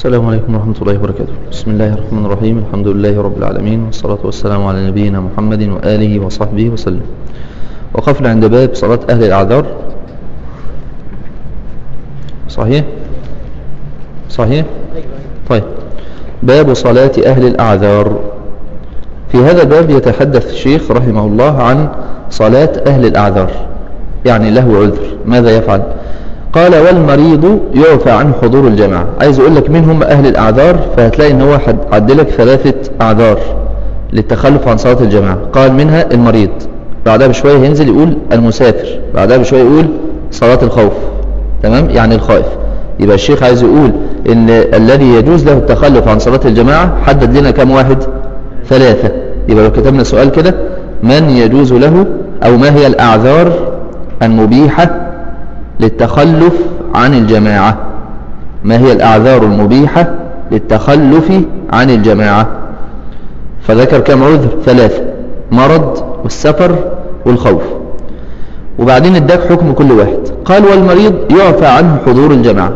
السلام عليكم ورحمة الله وبركاته بسم الله الرحمن الرحيم الحمد لله رب العالمين والصلاة والسلام على نبينا محمد وآله وصحبه وسلم وقفنا عند باب صلاة أهل الأعذار صحيح صحيح طيب باب صلاة أهل الأعذار في هذا الباب يتحدث الشيخ رحمه الله عن صلاة أهل الأعذار يعني له عذر ماذا يفعل قال والمريض يعفى عن حضور الجماعة عايز اقول لك مين هم اهل الاعذار فهتلاقي ان هو عدلك ثلاثة اعذار للتخلف عن صلاة الجماعة قال منها المريض بعدها بشوية ينزل يقول المسافر بعدها بشوية يقول صلاة الخوف تمام يعني الخائف يبقى الشيخ عايز يقول ان الذي يجوز له التخلف عن صلاة الجماعة حدد لنا كم واحد ثلاثة يبقى لو كتبنا سؤال كده من يجوز له او ما هي الاعذار المبيحة للتخلف عن الجماعة ما هي الأعذار المبيحة للتخلف عن الجماعة فذكر كم عذر ثلاثة مرض والسفر والخوف وبعدين اداك حكم كل واحد قال والمريض يعفى عنه حضور الجماعة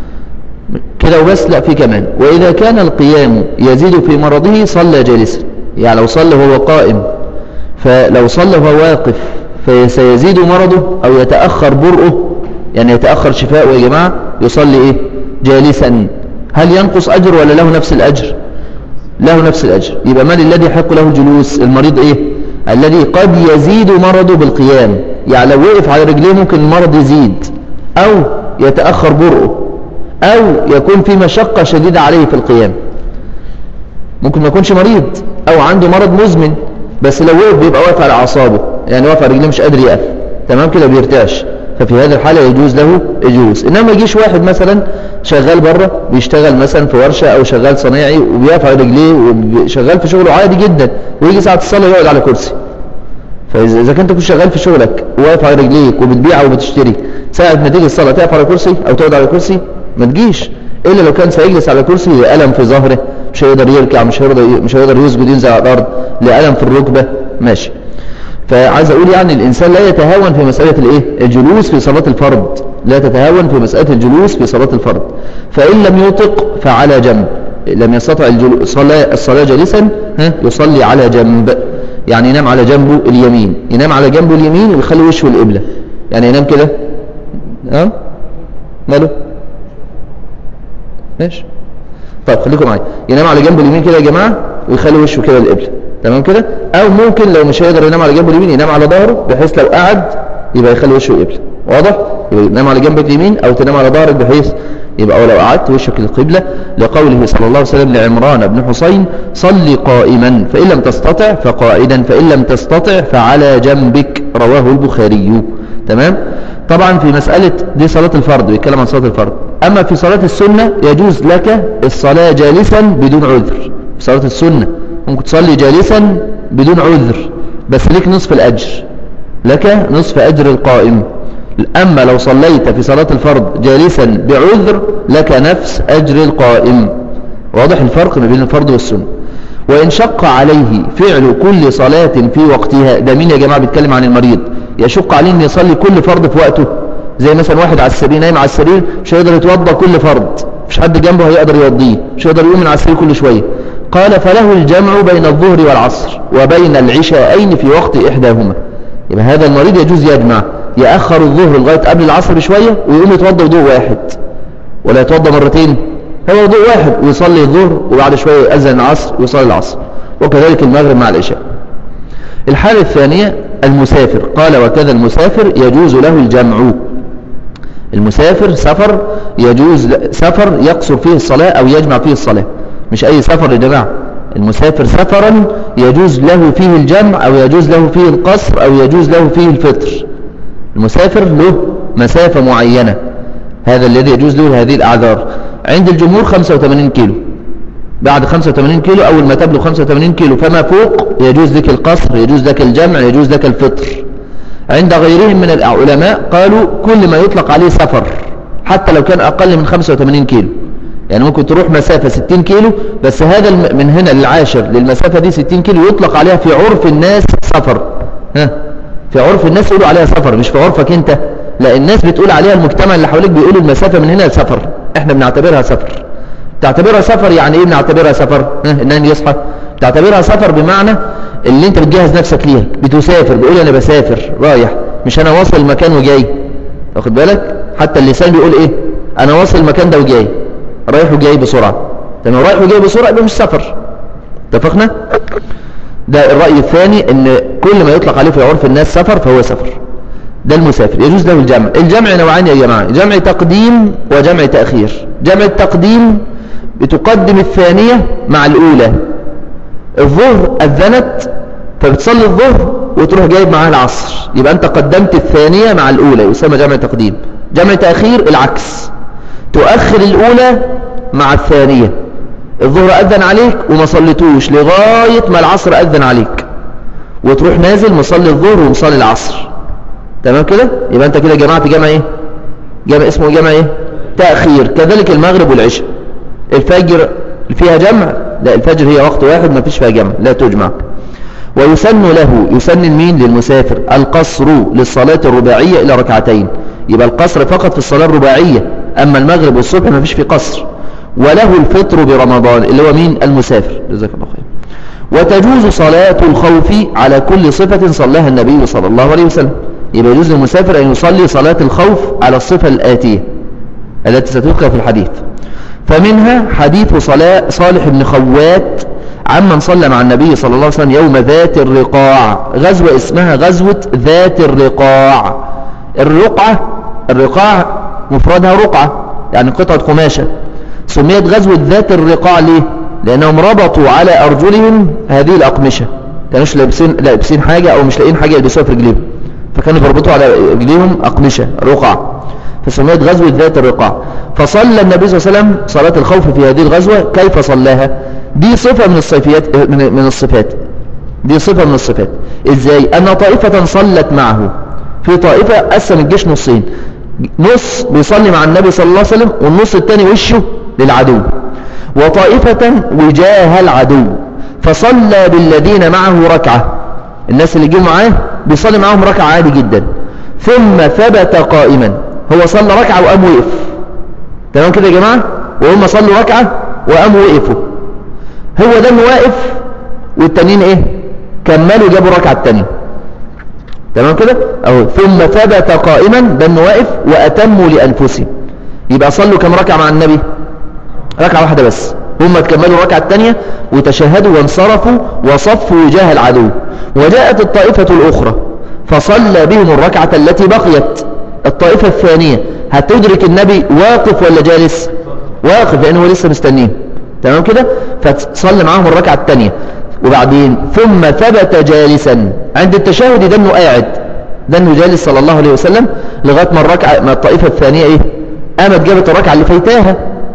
كده وبس لا في كمان وإذا كان القيام يزيد في مرضه صلى جالسا يعني لو صلى وهو قائم فلو صلى وهو واقف فسيزيد مرضه أو يتأخر برؤه يعني يتأخر شفاءه يا جماعة يصلي إيه جالسا هل ينقص أجر ولا له نفس الأجر له نفس الأجر يبقى من الذي يحق له الجلوس المريض إيه الذي قد يزيد مرضه بالقيام يعني لو وقف على رجليه ممكن المرض يزيد أو يتأخر برؤه أو يكون في مشقة شديدة عليه في القيام ممكن ما يكونش مريض أو عنده مرض مزمن بس لو وقف بيبقى واقف على أعصابه يعني واقف على رجليه مش قادر يقف تمام كده بيرتعش ففي هذه الحالة يجوز له الجلوس إنما يجيش واحد مثلا شغال بره بيشتغل مثلا في ورشة أو شغال صنايعي وبيقف على رجليه وشغال في شغله عادي جدا ويجي ساعة الصلاة يقعد على كرسي فإذا كنت كنت شغال في شغلك وواقف على رجليك وبتبيع وبتشتري ساعة ما تيجي الصلاة تقف على كرسي أو تقعد على كرسي ما تجيش إلا لو كان سيجلس على كرسي لألم في ظهره مش هيقدر يركع مش هيقدر مش هيقدر يسجد ينزل على الأرض لألم في الركبة ماشي فعايز أقول يعني الإنسان لا يتهاون في مسألة الإيه؟ الجلوس في صلاة الفرض لا تتهاون في مسألة الجلوس في صلاة الفرض فإن لم يطق فعلى جنب لم يستطع الصلاة, الصلاة جالسا يصلي على جنب يعني ينام على جنبه اليمين ينام على جنبه اليمين ويخلي وشه القبلة يعني ينام كده ها ماله ماشي طيب خليكم معايا ينام على جنبه اليمين كده يا جماعة ويخلي وشه كده القبلة تمام كده او ممكن لو مش هيقدر ينام على جنبه اليمين ينام على ظهره بحيث لو قعد يبقى يخلي وشه القبلة واضح يبقى ينام على جنبك اليمين او تنام على ظهرك بحيث يبقى لو قعدت وشك القبلة لقوله صلى الله عليه وسلم لعمران بن حسين صل قائما فإن لم تستطع فقائدا فإن لم تستطع فعلى جنبك رواه البخاري تمام طبعا في مسألة دي صلاة الفرض بيتكلم عن صلاة الفرض أما في صلاة السنة يجوز لك الصلاة جالسا بدون عذر في صلاة السنة ممكن تصلي جالسا بدون عذر بس لك نصف الأجر لك نصف أجر القائم أما لو صليت في صلاة الفرض جالسا بعذر لك نفس أجر القائم واضح الفرق ما بين الفرض والسنة وإن شق عليه فعل كل صلاة في وقتها ده مين يا جماعة بيتكلم عن المريض يشق عليه أن يصلي كل فرض في وقته زي مثلا واحد على السرير نايم على السرير مش هيقدر يتوضى كل فرض مش حد جنبه هيقدر يوضيه مش هيقدر يقوم من على السرير كل شوية قال فله الجمع بين الظهر والعصر وبين العشاءين في وقت إحداهما يبقى هذا المريض يجوز يجمع يأخر الظهر لغاية قبل العصر بشوية ويقوم يتوضى وضوء واحد ولا يتوضى مرتين هو وضوء واحد ويصلي الظهر وبعد شوية يأذن العصر ويصلي العصر وكذلك المغرب مع العشاء الحالة الثانية المسافر قال وكذا المسافر يجوز له الجمع المسافر سفر يجوز سفر يقصر فيه الصلاة أو يجمع فيه الصلاة مش أي سفر يا جماعة المسافر سفرا يجوز له فيه الجمع أو يجوز له فيه القصر أو يجوز له فيه الفطر المسافر له مسافة معينة هذا الذي يجوز له هذه الأعذار عند الجمهور 85 كيلو بعد 85 كيلو أول ما تبلغ 85 كيلو فما فوق يجوز لك القصر يجوز لك الجمع يجوز لك الفطر عند غيرهم من العلماء قالوا كل ما يطلق عليه سفر حتى لو كان أقل من 85 كيلو يعني ممكن تروح مسافة 60 كيلو بس هذا من هنا للعاشر للمسافة دي 60 كيلو يطلق عليها في عرف الناس سفر ها في عرف الناس يقولوا عليها سفر مش في عرفك انت لا الناس بتقول عليها المجتمع اللي حواليك بيقولوا المسافة من هنا لسفر احنا بنعتبرها سفر تعتبرها سفر يعني ايه بنعتبرها سفر ان يصحى تعتبرها سفر بمعنى اللي انت بتجهز نفسك ليها بتسافر بيقول انا بسافر رايح مش انا واصل المكان وجاي واخد بالك حتى اللسان بيقول ايه انا واصل المكان ده وجاي رايح وجاي بسرعة تمام رايح وجاي بسرعة يبقى مش سفر اتفقنا ده الرأي الثاني ان كل ما يطلق عليه في عرف الناس سفر فهو سفر ده المسافر يجوز له الجمع الجمع نوعان يا جماعة جمع تقديم وجمع تأخير جمع التقديم بتقدم الثانية مع الأولى الظهر أذنت فبتصلي الظهر وتروح جايب معاها العصر يبقى أنت قدمت الثانية مع الأولى يسمى جمع تقديم جمع تأخير العكس تؤخر الأولى مع الثانية الظهر أذن عليك وما صليتوش لغاية ما العصر أذن عليك وتروح نازل مصلي الظهر ومصلي العصر تمام كده يبقى أنت كده جمعت جمع إيه جمع اسمه جمع إيه تأخير كذلك المغرب والعشاء الفجر فيها جمع لا الفجر هي وقت واحد ما فيش فيها جمع لا تجمع ويسن له يسن المين للمسافر القصر للصلاة الرباعية إلى ركعتين يبقى القصر فقط في الصلاة الرباعية أما المغرب والصبح ما فيش في قصر وله الفطر برمضان اللي هو مين المسافر جزاك الله خير وتجوز صلاة الخوف على كل صفة صلاها النبي صلى الله عليه وسلم يبقى يجوز للمسافر أن يصلي صلاة الخوف على الصفة الآتية التي ستذكر في الحديث فمنها حديث صلاة صالح بن خوات عمن صلى مع النبي صلى الله عليه وسلم يوم ذات الرقاع غزوة اسمها غزوة ذات الرقاع الرقعة الرقاع مفردها رقعة يعني قطعة قماشة سميت غزوة ذات الرقاع ليه لأنهم ربطوا على أرجلهم هذه الأقمشة كانوش لابسين لابسين حاجة أو مش لاقين حاجة يلبسوها في رجليهم فكانوا بيربطوا على رجليهم أقمشة رقع فسميت غزوة ذات الرقاع فصلى النبي صلى الله عليه وسلم صلاة الخوف في هذه الغزوة كيف صلاها دي صفة من الصفات من الصفات دي صفة من الصفات ازاي ان طائفة صلت معه في طائفة قسم الجيش نصين نص بيصلي مع النبي صلى الله عليه وسلم والنص الثاني وشه للعدو وطائفة وجاه العدو فصلى بالذين معه ركعة الناس اللي جوا معاه بيصلي معاهم ركعة عادي جدا ثم ثبت قائما هو صلى ركعة وقام وقف تمام كده يا جماعة وهم صلوا ركعة وقاموا وقفوا هو ده واقف والتانيين ايه كملوا جابوا الركعة التانية تمام كده اهو ثم ثبت قائما ده واقف واتموا لانفسهم يبقى صلوا كم ركعة مع النبي ركعة واحدة بس هم تكملوا الركعة الثانية وتشهدوا وانصرفوا وصفوا وجاه العدو وجاءت الطائفة الأخرى فصلى بهم الركعة التي بقيت الطائفة الثانية هتدرك النبي واقف ولا جالس واقف لأنه لسه مستنيه تمام كده فتصلي معاهم الركعة الثانية وبعدين ثم ثبت جالسا عند التشهد ده انه قاعد ده انه جالس صلى الله عليه وسلم لغاية ما الركعة ما الطائفة الثانية ايه قامت جابت الركعة اللي فايتاها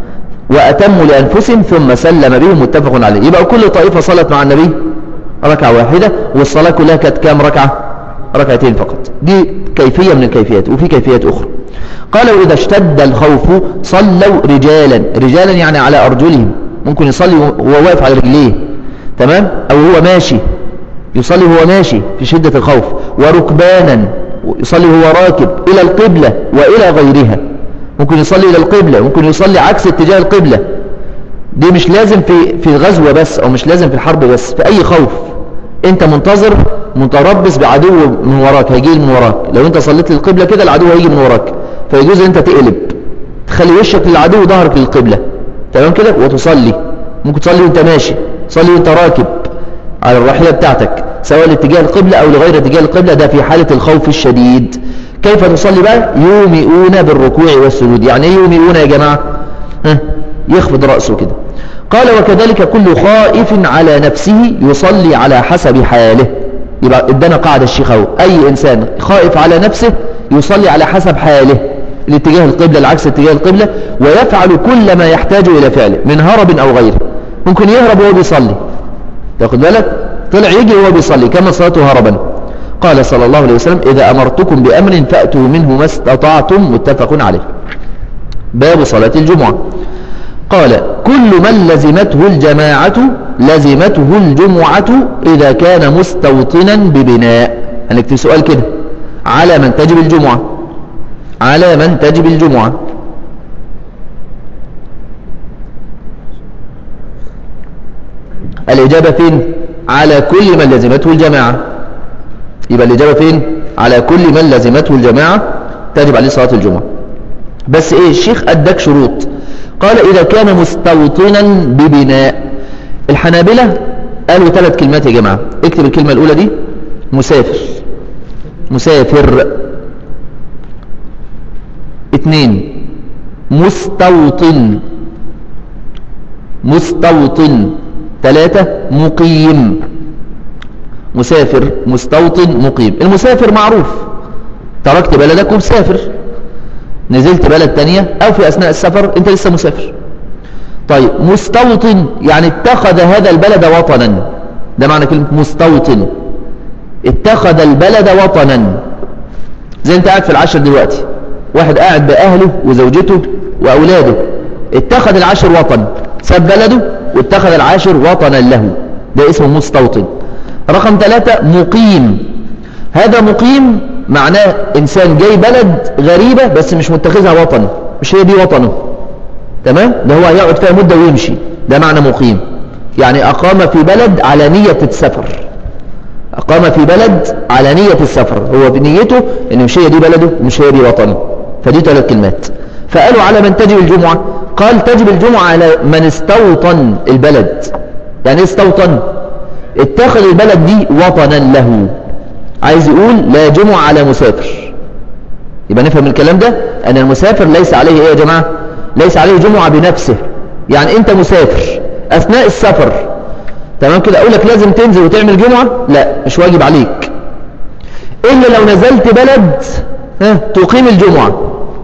وأتموا لأنفسهم ثم سلم بهم متفق عليه يبقى كل طائفة صلت مع النبي ركعة واحدة والصلاة كلها كانت كام ركعة ركعتين فقط دي كيفية من الكيفيات وفي كيفيات أخرى قال وإذا اشتد الخوف صلوا رجالا رجالا يعني على أرجلهم ممكن يصلي وهو واقف على رجليه تمام أو هو ماشي يصلي وهو ماشي في شدة الخوف وركبانا يصلي وهو راكب إلى القبلة وإلى غيرها ممكن يصلي إلى القبلة ممكن يصلي عكس اتجاه القبلة دي مش لازم في في الغزوة بس أو مش لازم في الحرب بس في أي خوف أنت منتظر متربص بعدو من وراك هيجي من وراك لو أنت صليت للقبلة كده العدو هيجي من وراك فيجوز أنت تقلب تخلي وشك للعدو وظهرك للقبلة تمام كده وتصلي ممكن تصلي وانت ماشي تصلي وانت راكب على الراحلة بتاعتك سواء لاتجاه القبلة أو لغير اتجاه القبلة ده في حالة الخوف الشديد كيف نصلي بقى يومئون بالركوع والسجود يعني ايه يومئون يا جماعة ها يخفض رأسه كده قال وكذلك كل خائف على نفسه يصلي على حسب حاله يبقى ادانا قاعدة الشيخ اهو اي انسان خائف على نفسه يصلي على حسب حاله الاتجاه القبلة العكس اتجاه القبلة ويفعل كل ما يحتاج الى فعله من هرب او غيره ممكن يهرب وهو بيصلي تاخد بالك طلع يجي وهو بيصلي كما صلاته هربا قال صلى الله عليه وسلم إذا أمرتكم بأمر فأتوا منه ما استطعتم متفق عليه باب صلاة الجمعة قال كل من لزمته الجماعة لزمته الجمعة إذا كان مستوطنا ببناء هنكتب سؤال كده على من تجب الجمعة على من تجب الجمعة الإجابة فين على كل من لزمته الجماعة يبقى الإجابة فين على كل من لزمته الجماعة تجب عليه صلاة الجمعة بس ايه الشيخ اداك شروط قال اذا كان مستوطنا ببناء الحنابلة قالوا ثلاث كلمات يا جماعة اكتب الكلمة الاولى دي مسافر مسافر اثنين مستوطن مستوطن ثلاثة مقيم مسافر مستوطن مقيم المسافر معروف تركت بلدك ومسافر نزلت بلد تانية او في اثناء السفر انت لسه مسافر طيب مستوطن يعني اتخذ هذا البلد وطنا ده معنى كلمة مستوطن اتخذ البلد وطنا زي انت قاعد في العشر دلوقتي واحد قاعد بأهله وزوجته وأولاده اتخذ العاشر وطن ساب بلده واتخذ العاشر وطنا له ده اسمه مستوطن رقم ثلاثة مقيم هذا مقيم معناه إنسان جاي بلد غريبة بس مش متخذها وطن مش هي دي وطنه تمام ده هو هيقعد فيها مدة ويمشي ده معنى مقيم يعني أقام في بلد على نية السفر أقام في بلد على نية السفر هو بنيته إن مش هي دي بلده ومش هي دي وطنه فدي ثلاث كلمات فقالوا على من تجب الجمعة قال تجب الجمعة على من استوطن البلد يعني استوطن اتخذ البلد دي وطنا له عايز يقول لا جمعة على مسافر يبقى نفهم الكلام ده أن المسافر ليس عليه إيه يا جماعة ليس عليه جمعة بنفسه يعني أنت مسافر أثناء السفر تمام كده أقول لك لازم تنزل وتعمل جمعة لا مش واجب عليك إلا لو نزلت بلد ها تقيم الجمعة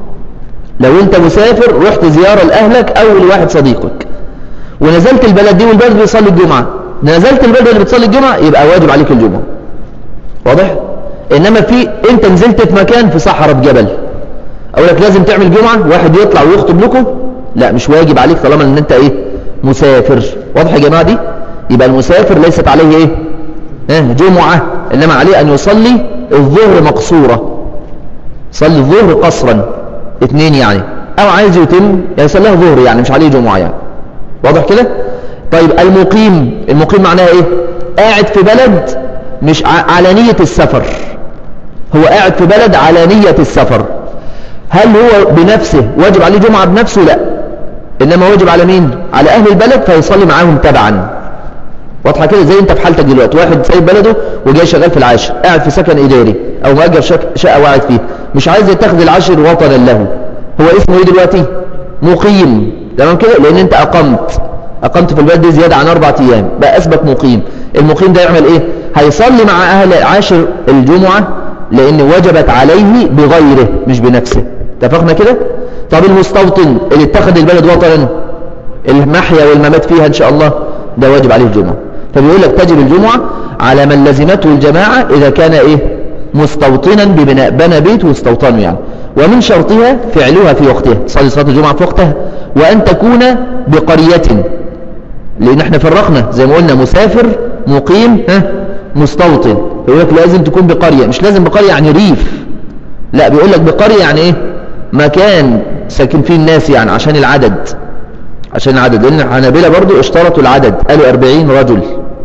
لو أنت مسافر رحت زيارة لأهلك أو لواحد صديقك ونزلت البلد دي والبلد بيصلي الجمعة نزلت البلد اللي بتصلي الجمعة يبقى واجب عليك الجمعة واضح انما في انت نزلت في مكان في صحراء في جبل اقول لك لازم تعمل جمعة واحد يطلع ويخطب لكم لا مش واجب عليك طالما ان انت ايه مسافر واضح يا جماعة دي يبقى المسافر ليست عليه ايه اه جمعة انما عليه ان يصلي الظهر مقصورة صلي الظهر قصرا اثنين يعني او عايز يتم يعني يصليها ظهر يعني مش عليه جمعة يعني واضح كده طيب المقيم المقيم معناها ايه قاعد في بلد مش على نية السفر هو قاعد في بلد على نية السفر هل هو بنفسه واجب عليه جمعة بنفسه لا إنما واجب على مين على أهل البلد فيصلي معاهم تبعا واضحة كده زي انت في حالتك دلوقتي واحد سايب بلده وجاي شغال في العاشر قاعد في سكن إداري أو مأجر شقة وقاعد فيه مش عايز يتخذ العاشر وطنا له هو اسمه ايه دلوقتي مقيم تمام كده لأن انت أقمت أقمت في البلد دي زيادة عن أربعة أيام بقى أثبت مقيم المقيم ده يعمل إيه هيصلي مع أهل عاشر الجمعة لأن وجبت عليه بغيره مش بنفسه اتفقنا كده طب المستوطن اللي اتخذ البلد وطنا المحيا والممات فيها إن شاء الله ده واجب عليه الجمعة فبيقول لك تجب الجمعة على من لزمته الجماعة إذا كان إيه مستوطنا ببناء بنى بيت واستوطنه يعني ومن شرطها فعلها في وقتها تصلي صلاة الجمعة في وقتها وأن تكون بقرية لأن احنا فرقنا زي ما قلنا مسافر مقيم ها مستوطن يقول لك لازم تكون بقرية مش لازم بقرية يعني ريف لا بيقول لك بقرية يعني ايه مكان ساكن فيه الناس يعني عشان العدد عشان العدد لأن الحنابلة برضو اشترطوا العدد قالوا 40 رجل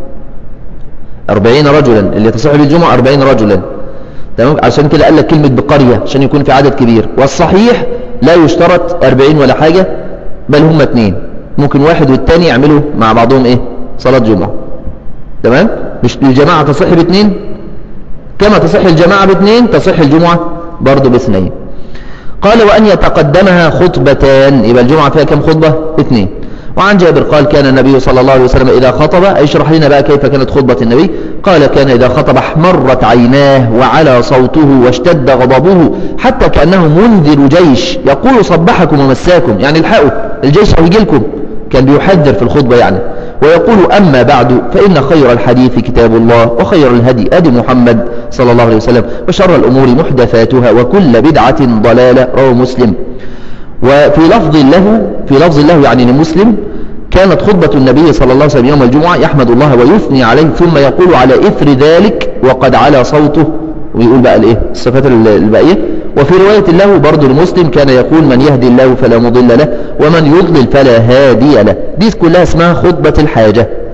40 رجلا اللي تصح بالجمعة 40 رجلا تمام عشان كده قال لك كلمة بقرية عشان يكون في عدد كبير والصحيح لا يشترط 40 ولا حاجة بل هم اثنين ممكن واحد والتاني يعملوا مع بعضهم ايه صلاة جمعة تمام مش الجماعة تصح باثنين كما تصح الجماعة باثنين تصح الجمعة برضه باثنين قال وأن يتقدمها خطبتان يبقى الجمعة فيها كم خطبة اثنين وعن جابر قال كان النبي صلى الله عليه وسلم إذا خطب اشرح لنا بقى كيف كانت خطبة النبي قال كان إذا خطب احمرت عيناه وعلى صوته واشتد غضبه حتى كأنه منذر جيش يقول صبحكم ومساكم يعني الحقوا الجيش هيجي لكم كان بيحذر في الخطبة يعني ويقول أما بعد فإن خير الحديث كتاب الله وخير الهدي أدي محمد صلى الله عليه وسلم وشر الأمور محدثاتها وكل بدعة ضلالة رواه مسلم وفي لفظ له في لفظ له يعني لمسلم كانت خطبة النبي صلى الله عليه وسلم يوم الجمعة يحمد الله ويثني عليه ثم يقول على إثر ذلك وقد على صوته ويقول بقى الايه الصفات الباقية وفي رواية له برضو المسلم كان يقول من يهدي الله فلا مضل له ومن يضلل فلا هادي له دي كلها اسمها خطبة الحاجة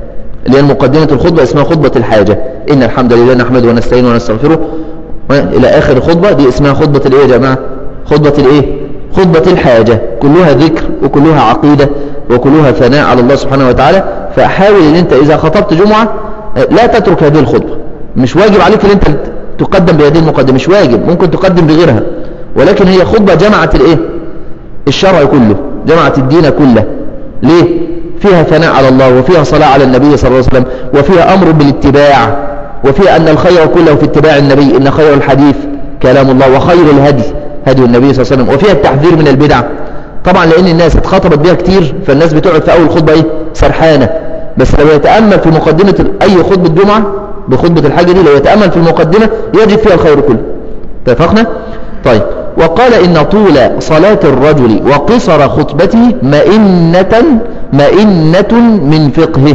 اللي هي مقدمة الخطبة اسمها خطبة الحاجة إن الحمد لله نحمده ونستعينه ونستغفره إلى آخر الخطبة دي اسمها خطبة الإيه يا جماعة خطبة الإيه خطبة الحاجة كلها ذكر وكلها عقيدة وكلها ثناء على الله سبحانه وتعالى فحاول ان انت اذا خطبت جمعة لا تترك هذه الخطبة مش واجب عليك ان انت تقدم بهذه المقدمة مش واجب ممكن تقدم بغيرها ولكن هي خطبة جمعت الايه الشرع كله جمعت الدين كله ليه فيها ثناء على الله وفيها صلاة على النبي صلى الله عليه وسلم وفيها أمر بالاتباع وفيها أن الخير كله في اتباع النبي إن خير الحديث كلام الله وخير الهدي هدي النبي صلى الله عليه وسلم وفيها التحذير من البدع طبعا لأن الناس اتخطبت بها كتير فالناس بتقعد في أول خطبة إيه سرحانة بس لو يتأمل في مقدمة أي خطبة جمعة بخطبة الحاجة دي لو يتأمل في المقدمة يجد فيها الخير كله اتفقنا طيب وقال إن طول صلاة الرجل وقصر خطبته مئنة مئنة من فقهه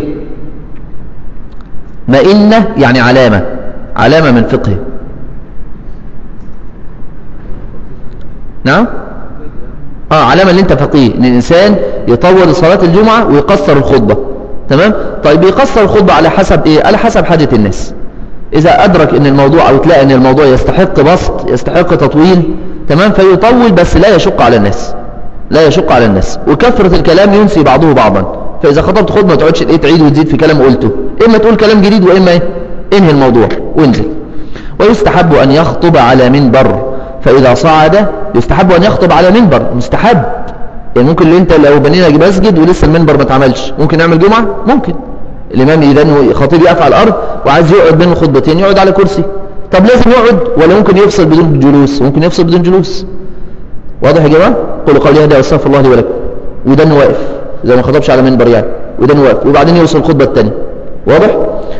مئنة يعني علامة علامة من فقهه نعم اه علامة اللي انت فقيه ان الانسان يطول صلاة الجمعة ويقصر الخطبة تمام طيب يقصر الخطبة على حسب ايه على حسب حاجة الناس اذا ادرك ان الموضوع او تلاقي ان الموضوع يستحق بسط يستحق تطويل تمام فيطول بس لا يشق على الناس لا يشق على الناس وكثرة الكلام ينسي بعضه بعضا فاذا خطبت خطبة ما تقعدش ايه تعيد وتزيد في كلام قلته اما تقول كلام جديد واما ايه انهي الموضوع وانزل ويستحب ان يخطب على منبر فإذا صعد يستحب أن يخطب على منبر مستحب يعني ممكن اللي انت لو بنينا مسجد ولسه المنبر ما اتعملش ممكن نعمل جمعة ممكن الإمام إذا خطيب يقف على الأرض وعايز يقعد بين الخطبتين يقعد على كرسي طب لازم يقعد ولا ممكن يفصل بدون جلوس ممكن يفصل بدون جلوس واضح يا جماعة قولوا قولي هذا واستغفر الله لي ولكم وده واقف زي ما خطبش على منبر يعني وده واقف وبعدين يوصل الخطبة الثانية واضح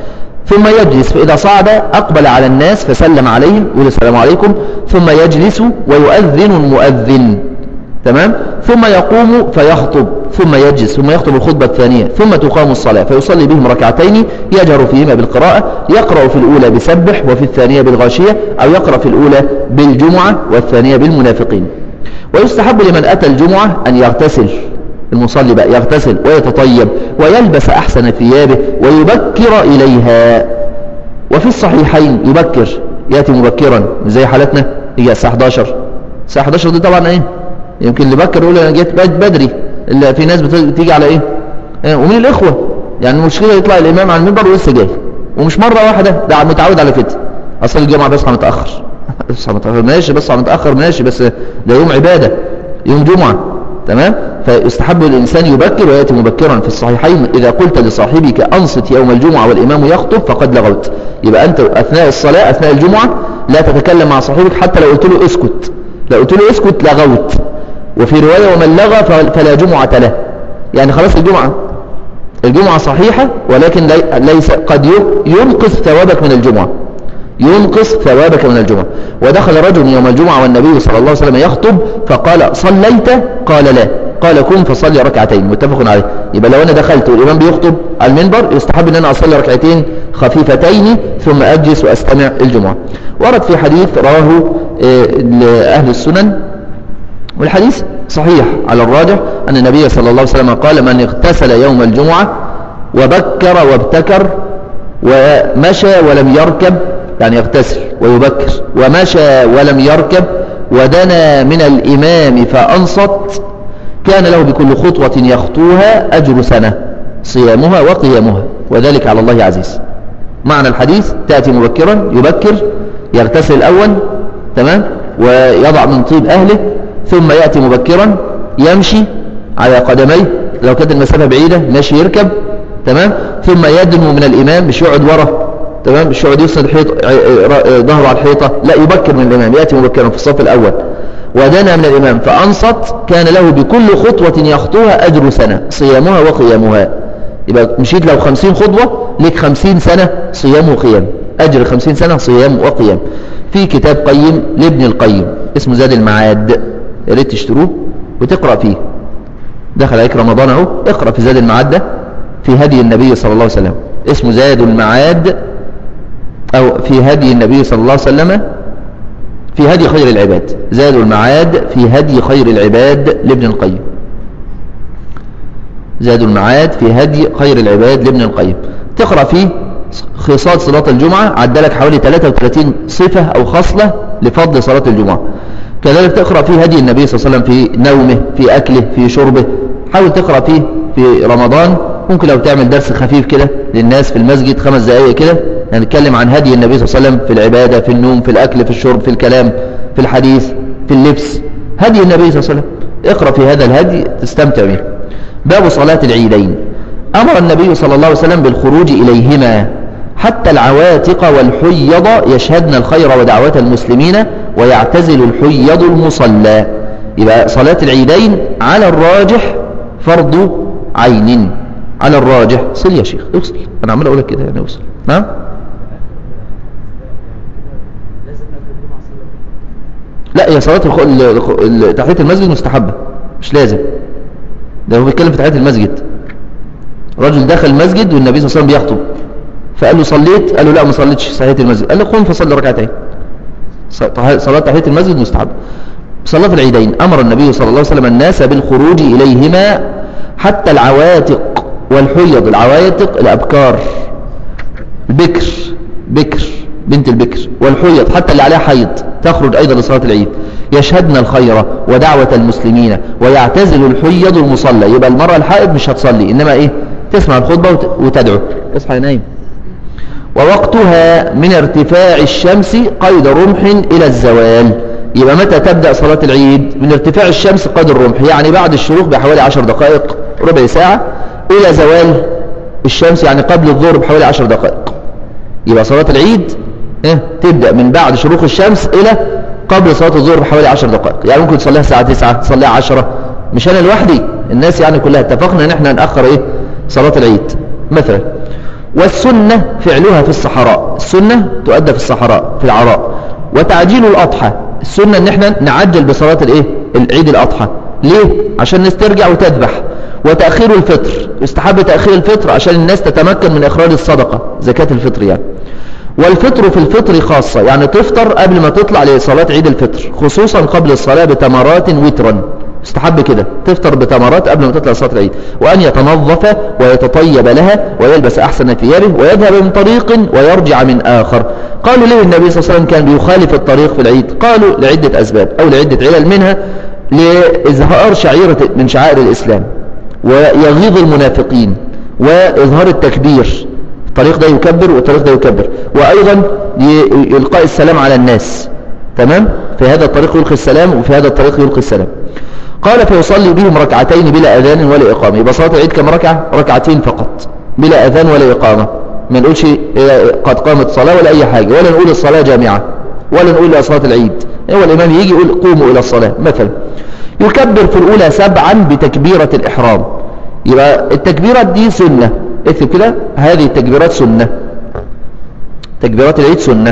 ثم يجلس فإذا صعد أقبل على الناس فسلم عليهم ويقول السلام عليكم ثم يجلس ويؤذن المؤذن تمام ثم يقوم فيخطب ثم يجلس ثم يخطب الخطبة الثانية ثم تقام الصلاة فيصلي بهم ركعتين يجهر فيهما بالقراءة يقرأ في الأولى بسبح وفي الثانية بالغاشية أو يقرأ في الأولى بالجمعة والثانية بالمنافقين ويستحب لمن أتى الجمعة أن يغتسل المصلي بقى يغتسل ويتطيب ويلبس أحسن ثيابه ويبكر إليها وفي الصحيحين يبكر يأتي مبكرا زي حالتنا يجي الساعة 11 الساعة 11 دي طبعا ايه يمكن اللي بكر يقول انا جيت بدري اللي في ناس بتيجي على ايه, إيه ومن الإخوة يعني المشكلة يطلع الإمام على المنبر ولسه جاي ومش مرة واحدة ده متعود على كده أصل الجمعة بصحى متأخر بصحى متأخر ماشي بصحى متأخر ماشي بس ده يوم عبادة يوم جمعة تمام فيستحب الإنسان يبكر ويأتي مبكرا في الصحيحين إذا قلت لصاحبك أنصت يوم الجمعة والإمام يخطب فقد لغوت يبقى أنت أثناء الصلاة أثناء الجمعة لا تتكلم مع صاحبك حتى لو قلت له اسكت لو قلت له اسكت لغوت وفي رواية ومن لغى فلا جمعة له يعني خلاص الجمعة الجمعة صحيحة ولكن ليس قد ينقص ثوابك من الجمعة ينقص ثوابك من الجمعة ودخل رجل يوم الجمعة والنبي صلى الله عليه وسلم يخطب فقال صليت قال لا قال كن فصلي ركعتين متفق عليه يبقى لو انا دخلت والامام بيخطب على المنبر يستحب ان انا اصلي ركعتين خفيفتين ثم اجلس واستمع الجمعة ورد في حديث رواه آه، اهل السنن والحديث صحيح على الراجح ان النبي صلى الله عليه وسلم قال من اغتسل يوم الجمعة وبكر وابتكر ومشى ولم يركب يعني يغتسل ويبكر ومشى ولم يركب ودنا من الإمام فأنصت كان له بكل خطوة يخطوها أجر سنة صيامها وقيامها وذلك على الله عزيز معنى الحديث تأتي مبكرا يبكر يغتسل الأول تمام ويضع من طيب أهله ثم يأتي مبكرا يمشي على قدميه لو كانت المسافة بعيدة ماشي يركب تمام ثم يدنو من الإمام مش يقعد ورا تمام مش يقعد يسند حيط ظهره على الحيطة لا يبكر من الإمام يأتي مبكرا في الصف الأول ودنا من الإمام فأنصت كان له بكل خطوة يخطوها أجر سنة صيامها وقيامها يبقى مشيت لو خمسين خطوة لك خمسين سنة صيام وقيام أجر خمسين سنة صيام وقيام في كتاب قيم لابن القيم اسمه زاد المعاد يا ريت تشتروه وتقرأ فيه دخل عليك رمضان اهو اقرأ في زاد المعاد ده في هدي النبي صلى الله عليه وسلم اسمه زاد المعاد أو في هدي النبي صلى الله عليه وسلم في هدي خير العباد زاد المعاد في هدي خير العباد لابن القيم زاد المعاد في هدي خير العباد لابن القيم تقرأ فيه خصال صلاة الجمعة عدلك حوالي 33 صفة أو خصلة لفضل صلاة الجمعة كذلك تقرأ فيه هدي النبي صلى الله عليه وسلم في نومه في أكله في شربه حاول تقرأ فيه في رمضان ممكن لو تعمل درس خفيف كده للناس في المسجد خمس دقائق كده يعني نتكلم عن هدي النبي صلى الله عليه وسلم في العبادة في النوم في الأكل في الشرب في الكلام في الحديث في اللبس هدي النبي صلى الله عليه وسلم اقرأ في هذا الهدي تستمتع به باب صلاة العيدين أمر النبي صلى الله عليه وسلم بالخروج إليهما حتى العواتق والحيض يشهدن الخير ودعوة المسلمين ويعتزل الحيض المصلى يبقى صلاة العيدين على الراجح فرض عين على الراجح صل يا شيخ اوصل انا عمال اقول لك كده يعني اوصل نعم لا هي صلاة تحية المسجد مستحبة مش لازم ده هو بيتكلم في تحية المسجد رجل دخل المسجد والنبي صلى الله عليه وسلم بيخطب فقال له صليت قال له لا ما صليتش تحية المسجد قال له قم فصلي ركعتين صلاة تحية المسجد مستحبة صلاة العيدين أمر النبي صلى الله عليه وسلم الناس بالخروج إليهما حتى العواتق والحيض العواتق الأبكار البكر بكر بنت البكر والحيض حتى اللي عليها حيض تخرج أيضا لصلاة العيد يشهدن الخير ودعوة المسلمين ويعتزل الحيض المصلى يبقى المرأة الحائض مش هتصلي إنما إيه تسمع الخطبة وتدعو اصحى نايم ووقتها من ارتفاع الشمس قيد رمح إلى الزوال يبقى متى تبدأ صلاة العيد من ارتفاع الشمس قيد الرمح يعني بعد الشروق بحوالي عشر دقائق ربع ساعة إلى زوال الشمس يعني قبل الظهر بحوالي عشر دقائق يبقى صلاة العيد إيه؟ تبدأ من بعد شروق الشمس إلى قبل صلاة الظهر بحوالي عشر دقائق يعني ممكن تصليها الساعة 9 تصليها 10 مش أنا لوحدي الناس يعني كلها اتفقنا ان احنا نأخر ايه صلاة العيد مثلا والسنة فعلها في الصحراء السنة تؤدى في الصحراء في العراء وتعجيل الأضحى السنة ان احنا نعجل بصلاة الايه العيد الأضحى ليه عشان الناس ترجع وتذبح وتأخير الفطر يستحب تأخير الفطر عشان الناس تتمكن من إخراج الصدقة زكاة الفطر يعني والفطر في الفطر خاصة يعني تفطر قبل ما تطلع لصلاة عيد الفطر خصوصا قبل الصلاة بتمرات وترا استحب كده تفطر بتمرات قبل ما تطلع صلاة العيد وأن يتنظف ويتطيب لها ويلبس أحسن ثيابه ويذهب من طريق ويرجع من آخر قالوا ليه النبي صلى الله عليه وسلم كان بيخالف الطريق في العيد قالوا لعدة أسباب أو لعدة علل منها لإظهار شعيرة من شعائر الإسلام ويغيظ المنافقين وإظهار التكبير الطريق ده يكبر والطريق ده يكبر وأيضا يلقاء السلام على الناس تمام في هذا الطريق يلقي السلام وفي هذا الطريق يلقي السلام قال فيصلي بهم ركعتين بلا أذان ولا إقامة يبقى صلاة العيد كم ركعة ركعتين فقط بلا أذان ولا إقامة ما نقولش قد قامت صلاة ولا أي حاجة ولا نقول الصلاة جامعة ولا نقول صلاة العيد هو الإمام يجي يقول قوموا إلى الصلاة مثلا يكبر في الأولى سبعا بتكبيرة الإحرام يبقى التكبيرات دي سنة اكتب كده هذه التكبيرات سنة تكبيرات العيد سنة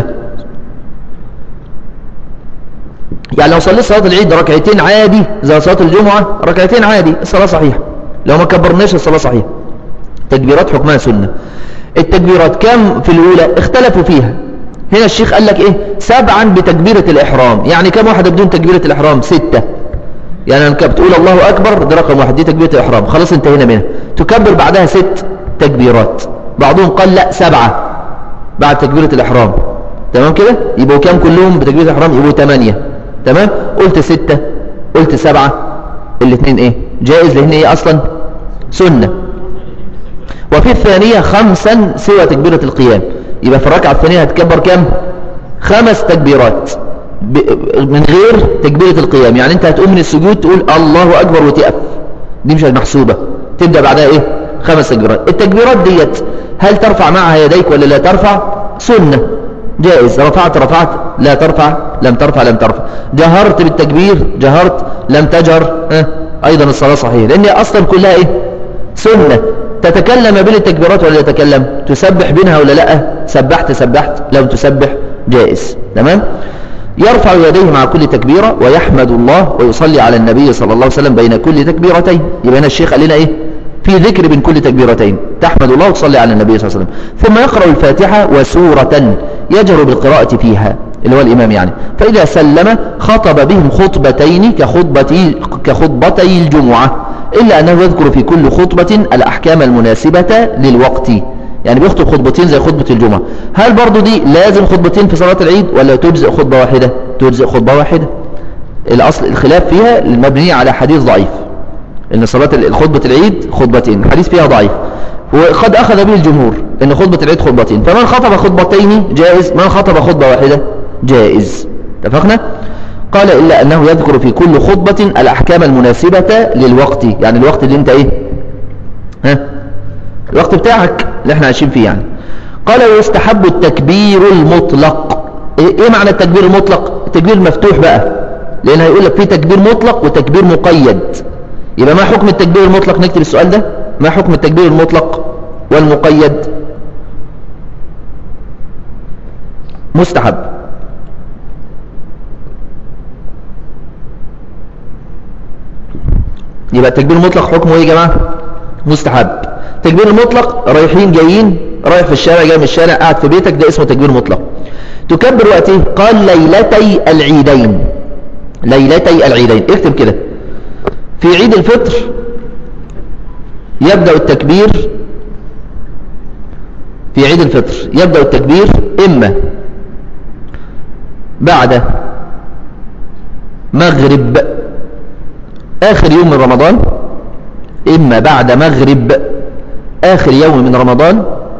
يعني لو صليت صلاة العيد ركعتين عادي زي صلاة الجمعة ركعتين عادي الصلاة صحيحة لو ما كبرناش الصلاة صحيحة تكبيرات حكمها سنة التكبيرات كم في الأولى اختلفوا فيها هنا الشيخ قال لك ايه سبعا بتكبيرة الإحرام يعني كم واحدة بدون تكبيرة الإحرام ستة يعني انك بتقول الله أكبر ده رقم واحد دي تكبيرة الإحرام خلاص انتهينا منها تكبر بعدها ست تكبيرات بعضهم قال لا سبعة بعد تكبيرة الإحرام تمام كده يبقوا كام كلهم بتكبيرة الإحرام يبقوا ثمانية تمام قلت ستة قلت سبعة الاثنين ايه جائز لان هي اصلا سنة وفي الثانية خمسا سوى تكبيرة القيام يبقى في الركعة الثانية هتكبر كام خمس تكبيرات من غير تكبيرة القيام يعني انت هتقوم من السجود تقول الله اكبر وتقف دي مش محسوبة تبدأ بعدها ايه خمس تكبيرات التكبيرات ديت هل ترفع معها يديك ولا لا ترفع سنة جائز رفعت رفعت لا ترفع لم ترفع لم ترفع جهرت بالتكبير جهرت لم تجهر اه أيضا الصلاة صحيحة لأن أصلا كلها إيه سنة تتكلم بين التكبيرات ولا تتكلم تسبح بينها ولا لا سبحت سبحت لم تسبح جائز تمام يرفع يديه مع كل تكبيرة ويحمد الله ويصلي على النبي صلى الله عليه وسلم بين كل تكبيرتين يبقى هنا الشيخ قال لنا ايه في ذكر بين كل تكبيرتين تحمد الله وتصلي على النبي صلى الله عليه وسلم ثم يقرأ الفاتحة وسورة يجر بالقراءة فيها اللي هو الإمام يعني فإذا سلم خطب بهم خطبتين كخطبتي, كخطبتي الجمعة إلا أنه يذكر في كل خطبة الأحكام المناسبة للوقت يعني بيخطب خطبتين زي خطبة الجمعة هل برضو دي لازم خطبتين في صلاة العيد ولا تجزئ خطبة واحدة تجزئ خطبة واحدة الأصل الخلاف فيها المبنية على حديث ضعيف ان صلاة خطبة العيد خطبتين حديث فيها ضعيف وقد أخذ به الجمهور ان خطبة العيد خطبتين فمن خطب خطبتين جائز من خطب خطبة واحدة جائز اتفقنا قال إلا أنه يذكر في كل خطبة الأحكام المناسبة للوقت يعني الوقت اللي انت ايه ها الوقت بتاعك اللي احنا عايشين فيه يعني قال ويستحب التكبير المطلق ايه, إيه معنى التكبير المطلق التكبير مفتوح بقى لان هيقول لك في تكبير مطلق وتكبير مقيد يبقى ما حكم التكبير المطلق نكتب السؤال ده ما حكم التكبير المطلق والمقيد مستحب يبقى التكبير المطلق حكمه ايه يا جماعه مستحب التكبير المطلق رايحين جايين رايح في الشارع جاي من الشارع قاعد في بيتك ده اسمه تكبير مطلق تكبر وقت ايه قال ليلتي العيدين ليلتي العيدين اكتب كده في عيد الفطر يبدأ التكبير في عيد الفطر يبدأ التكبير إما بعد مغرب آخر يوم من رمضان إما بعد مغرب آخر يوم من رمضان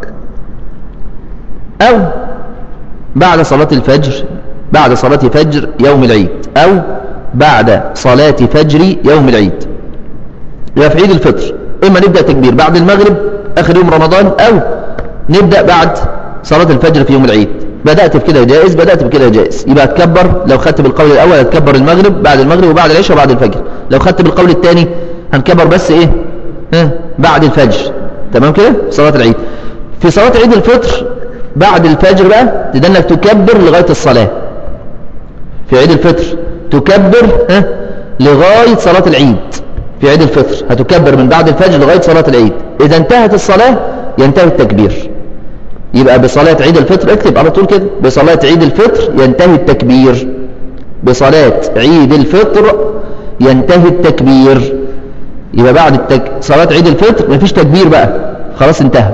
أو بعد صلاة الفجر بعد صلاة فجر يوم العيد أو بعد صلاة فجر يوم العيد يبقى في عيد الفطر إما نبدأ تكبير بعد المغرب آخر يوم رمضان أو نبدأ بعد صلاة الفجر في يوم العيد بدأت بكده جائز بدأت بكده جائز يبقى تكبر لو خدت بالقول الأول هتكبر المغرب بعد المغرب وبعد العشاء وبعد الفجر لو خدت بالقول الثاني هنكبر بس إيه ها بعد الفجر تمام كده صلاة العيد في صلاة عيد الفطر بعد الفجر بقى تدنك تكبر لغاية الصلاة في عيد الفطر تكبر ها لغاية صلاة العيد في عيد الفطر هتكبر من بعد الفجر لغاية صلاة العيد إذا انتهت الصلاة ينتهي التكبير يبقى بصلاة عيد الفطر اكتب على طول كده بصلاة عيد الفطر ينتهي التكبير بصلاة عيد الفطر ينتهي التكبير يبقى بعد التك... صلاة عيد الفطر مفيش تكبير بقى خلاص انتهى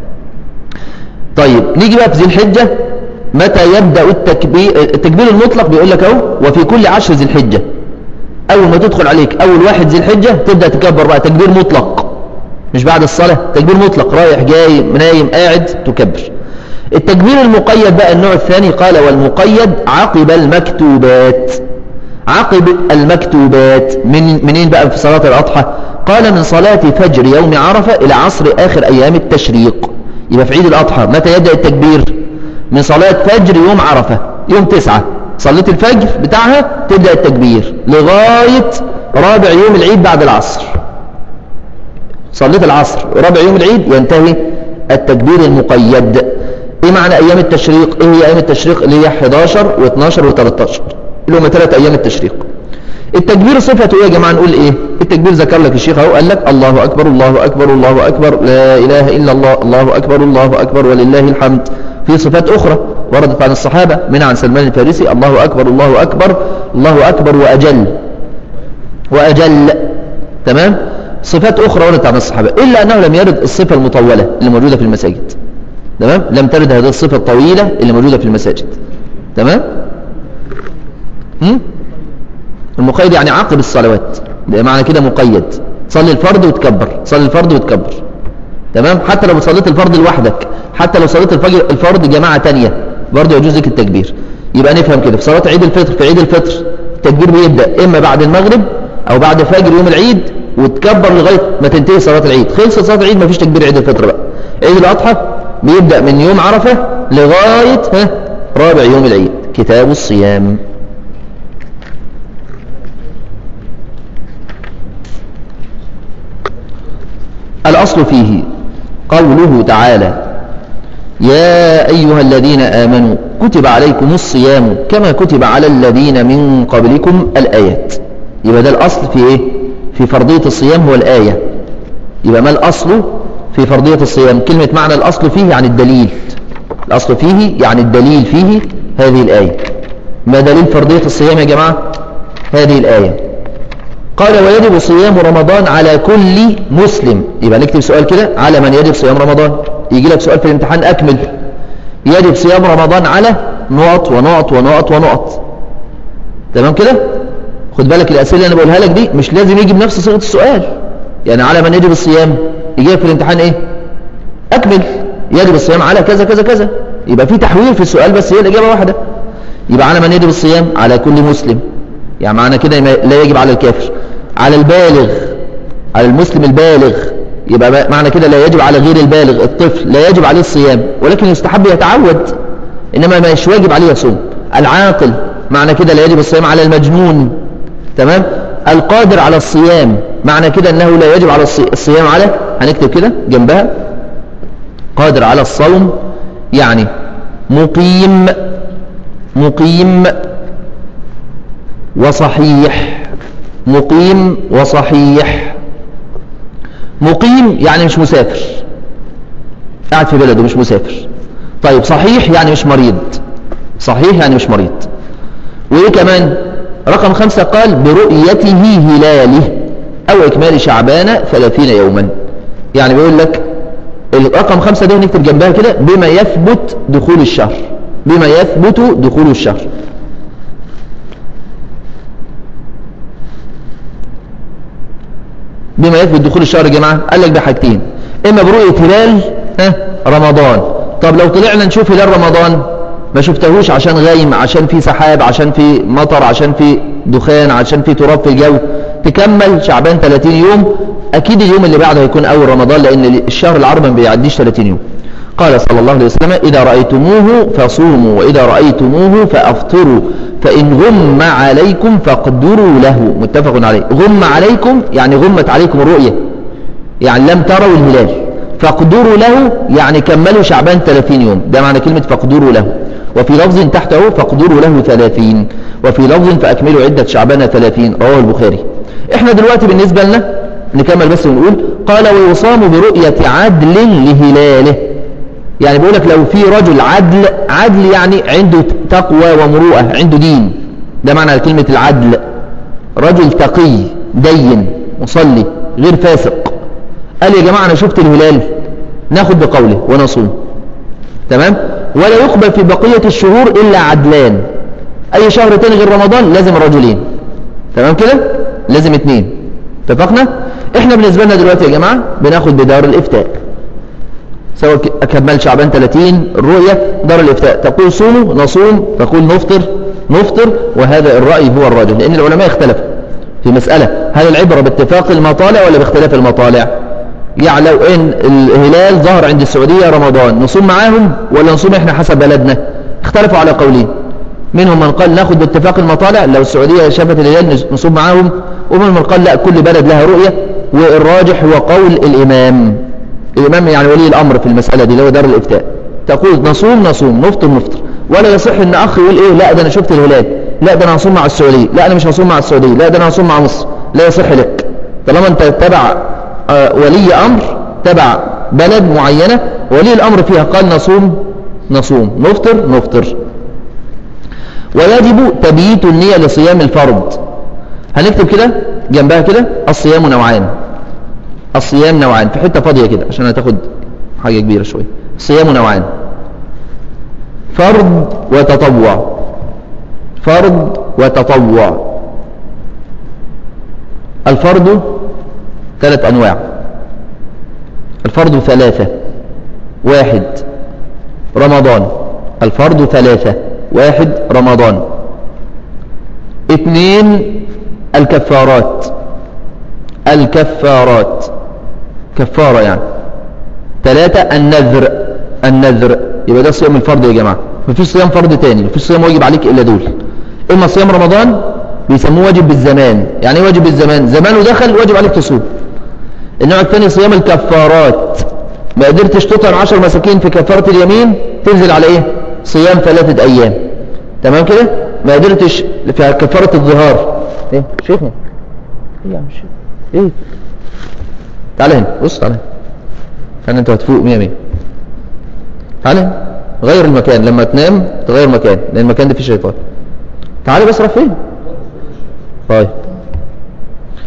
طيب نيجي بقى في ذي الحجة متى يبدأ التكبير التكبير المطلق بيقول لك اهو وفي كل عشر ذي الحجة اول ما تدخل عليك اول واحد ذي الحجة تبدأ تكبر بقى تكبير مطلق مش بعد الصلاة تكبير مطلق رايح جاي نايم قاعد تكبر التكبير المقيد بقى النوع الثاني قال والمقيد عقب المكتوبات عقب المكتوبات من منين بقى في صلاة الأضحى قال من صلاة فجر يوم عرفة إلى عصر آخر أيام التشريق يبقى في عيد الأضحى متى يبدأ التكبير من صلاة فجر يوم عرفة يوم تسعة صليت الفجر بتاعها تبدأ التكبير لغاية رابع يوم العيد بعد العصر صليت العصر رابع يوم العيد ينتهي التكبير المقيد ايه معنى ايام التشريق ايه هي ايام التشريق اللي هي 11 و12 و13 اللي هم ثلاث ايام التشريق التكبير صفته ايه يا جماعه نقول ايه التكبير ذكر لك الشيخ اهو قال لك الله اكبر الله اكبر الله اكبر لا اله الا الله الله اكبر الله اكبر ولله الحمد في صفات اخرى وردت عن الصحابه منها عن سلمان الفارسي الله اكبر الله اكبر الله اكبر واجل واجل تمام صفات اخرى وردت عن الصحابه الا انه لم يرد الصفه المطوله اللي موجوده في المساجد تمام لم ترد هذه الصفه الطويله اللي موجوده في المساجد تمام هم؟ المقيد يعني عقب الصلوات معنى كده مقيد صلي الفرض وتكبر صلي الفرض وتكبر تمام حتى لو صليت الفرض لوحدك حتى لو صليت الفجر الفرض جماعة تانية برضه يجوز لك التكبير يبقى نفهم كده في صلاة عيد الفطر في عيد الفطر التكبير بيبدأ إما بعد المغرب أو بعد فجر يوم العيد وتكبر لغاية ما تنتهي صلاة العيد خلصت صلاة العيد مفيش تكبير عيد الفطر بقى عيد الأضحى بيبدأ من يوم عرفة لغاية ها رابع يوم العيد كتاب الصيام الأصل فيه قوله تعالى يا أيها الذين آمنوا كتب عليكم الصيام كما كتب على الذين من قبلكم الآيات يبقى ده الأصل في إيه؟ في فرضية الصيام هو الآية يبقى ما الأصل في فرضية الصيام كلمة معنى الأصل فيه يعني الدليل الأصل فيه يعني الدليل فيه هذه الآية ما دليل فرضية الصيام يا جماعة هذه الآية قال ويجب صيام رمضان على كل مسلم يبقى نكتب سؤال كده على من يجب صيام رمضان يجي لك سؤال في الامتحان أكمل يجب صيام رمضان على نقط ونقط ونقط ونقط تمام كده خد بالك الأسئلة اللي أنا بقولها لك دي مش لازم يجي بنفس صيغة السؤال يعني على من يجب الصيام يجي لك في الامتحان ايه أكمل يجب الصيام على كذا كذا كذا يبقى في تحويل في السؤال بس هي الإجابة واحدة يبقى على من يجب الصيام على كل مسلم يعني معنى كده لا يجب على الكافر على البالغ على المسلم البالغ يبقى معنى كده لا يجب على غير البالغ الطفل لا يجب عليه الصيام ولكن يستحب يتعود إنما مش واجب عليه يصوم العاقل معنى كده لا يجب الصيام على المجنون تمام القادر على الصيام معنى كده أنه لا يجب على الصيام على هنكتب كده جنبها قادر على الصوم يعني مقيم مقيم وصحيح مقيم وصحيح مقيم يعني مش مسافر قاعد في بلده مش مسافر طيب صحيح يعني مش مريض صحيح يعني مش مريض وايه كمان رقم خمسة قال برؤيته هلاله او اكمال شعبان ثلاثين يوما يعني بيقول لك الرقم خمسة ده نكتب جنبها كده بما يثبت دخول الشهر بما يثبت دخول الشهر بما يثبت دخول الشهر يا جماعة قال لك ده حاجتين إما برؤية هلال ها رمضان طب لو طلعنا نشوف هلال رمضان ما شفتهوش عشان غايم عشان في سحاب عشان في مطر عشان في دخان عشان في تراب في الجو تكمل شعبان 30 يوم أكيد اليوم اللي بعده هيكون أول رمضان لأن الشهر العربي ما بيعديش 30 يوم قال صلى الله عليه وسلم إذا رأيتموه فصوموا وإذا رأيتموه فأفطروا فإن غم عليكم فاقدروا له متفق عليه غم عليكم يعني غمت عليكم الرؤية يعني لم تروا الهلال فاقدروا له يعني كملوا شعبان 30 يوم ده معنى كلمة فاقدروا له وفي لفظ تحته فاقدروا له 30 وفي لفظ فأكملوا عدة شعبان 30 رواه البخاري احنا دلوقتي بالنسبة لنا نكمل بس ونقول قال ويصام برؤية عدل لهلاله يعني بيقول لك لو في رجل عدل عدل يعني عنده تقوى ومروءة عنده دين ده معنى كلمة العدل رجل تقي دين مصلي غير فاسق قال يا جماعة أنا شفت الهلال ناخد بقوله ونصوم تمام ولا يقبل في بقية الشهور إلا عدلان أي شهر تاني غير رمضان لازم رجلين تمام كده لازم اتنين اتفقنا احنا بالنسبة لنا دلوقتي يا جماعة بناخد بدار الإفتاء سواء كمال شعبان 30 الرؤية دار الإفتاء تقول صوموا نصوم تقول نفطر نفطر وهذا الرأي هو الراجح لأن العلماء اختلفوا في مسألة هل العبرة باتفاق المطالع ولا باختلاف المطالع يعني لو ان الهلال ظهر عند السعودية رمضان نصوم معاهم ولا نصوم احنا حسب بلدنا اختلفوا على قولين منهم من قال ناخد باتفاق المطالع لو السعودية شافت الهلال نصوم معاهم ومنهم من قال لا كل بلد لها رؤية والراجح هو قول الإمام الإمام يعني ولي الأمر في المسألة دي اللي هو دار الإفتاء تقول نصوم نصوم نفطر نفطر ولا يصح ان أخ يقول إيه لا ده أنا شفت الهلال لا ده أنا هصوم مع السعودية لا أنا مش هصوم مع السعودية لا ده أنا هصوم مع مصر لا يصح لك طالما أنت تبع آه ولي أمر تبع بلد معينة ولي الأمر فيها قال نصوم نصوم نفطر نفطر ويجب تبييت النية لصيام الفرض هنكتب كده جنبها كده الصيام نوعان الصيام نوعان في حتة فاضية كده عشان هتاخد حاجة كبيرة شوية الصيام نوعان فرض وتطوع فرض وتطوع الفرض ثلاث أنواع الفرض ثلاثة واحد رمضان الفرض ثلاثة واحد رمضان اثنين الكفارات الكفارات كفارة يعني ثلاثة النذر النذر يبقى ده صيام الفرض يا جماعة مفيش صيام فرض تاني مفيش صيام واجب عليك إلا دول إما صيام رمضان بيسموه واجب بالزمان يعني ايه واجب بالزمان زمانه دخل واجب عليك تصوم النوع الثاني صيام الكفارات ما قدرتش تطعم 10 مساكين في كفارة اليمين تنزل على ايه صيام ثلاثة ايام تمام كده ما قدرتش في كفارة الظهار ايه شيخنا ايه يا عم الشيخ ايه تعال هنا بص تعال هنا كان انت هتفوق 100 100 تعال هنا غير المكان لما تنام تغير مكان لان المكان ده فيه شيطان تعالى بس راح فين طيب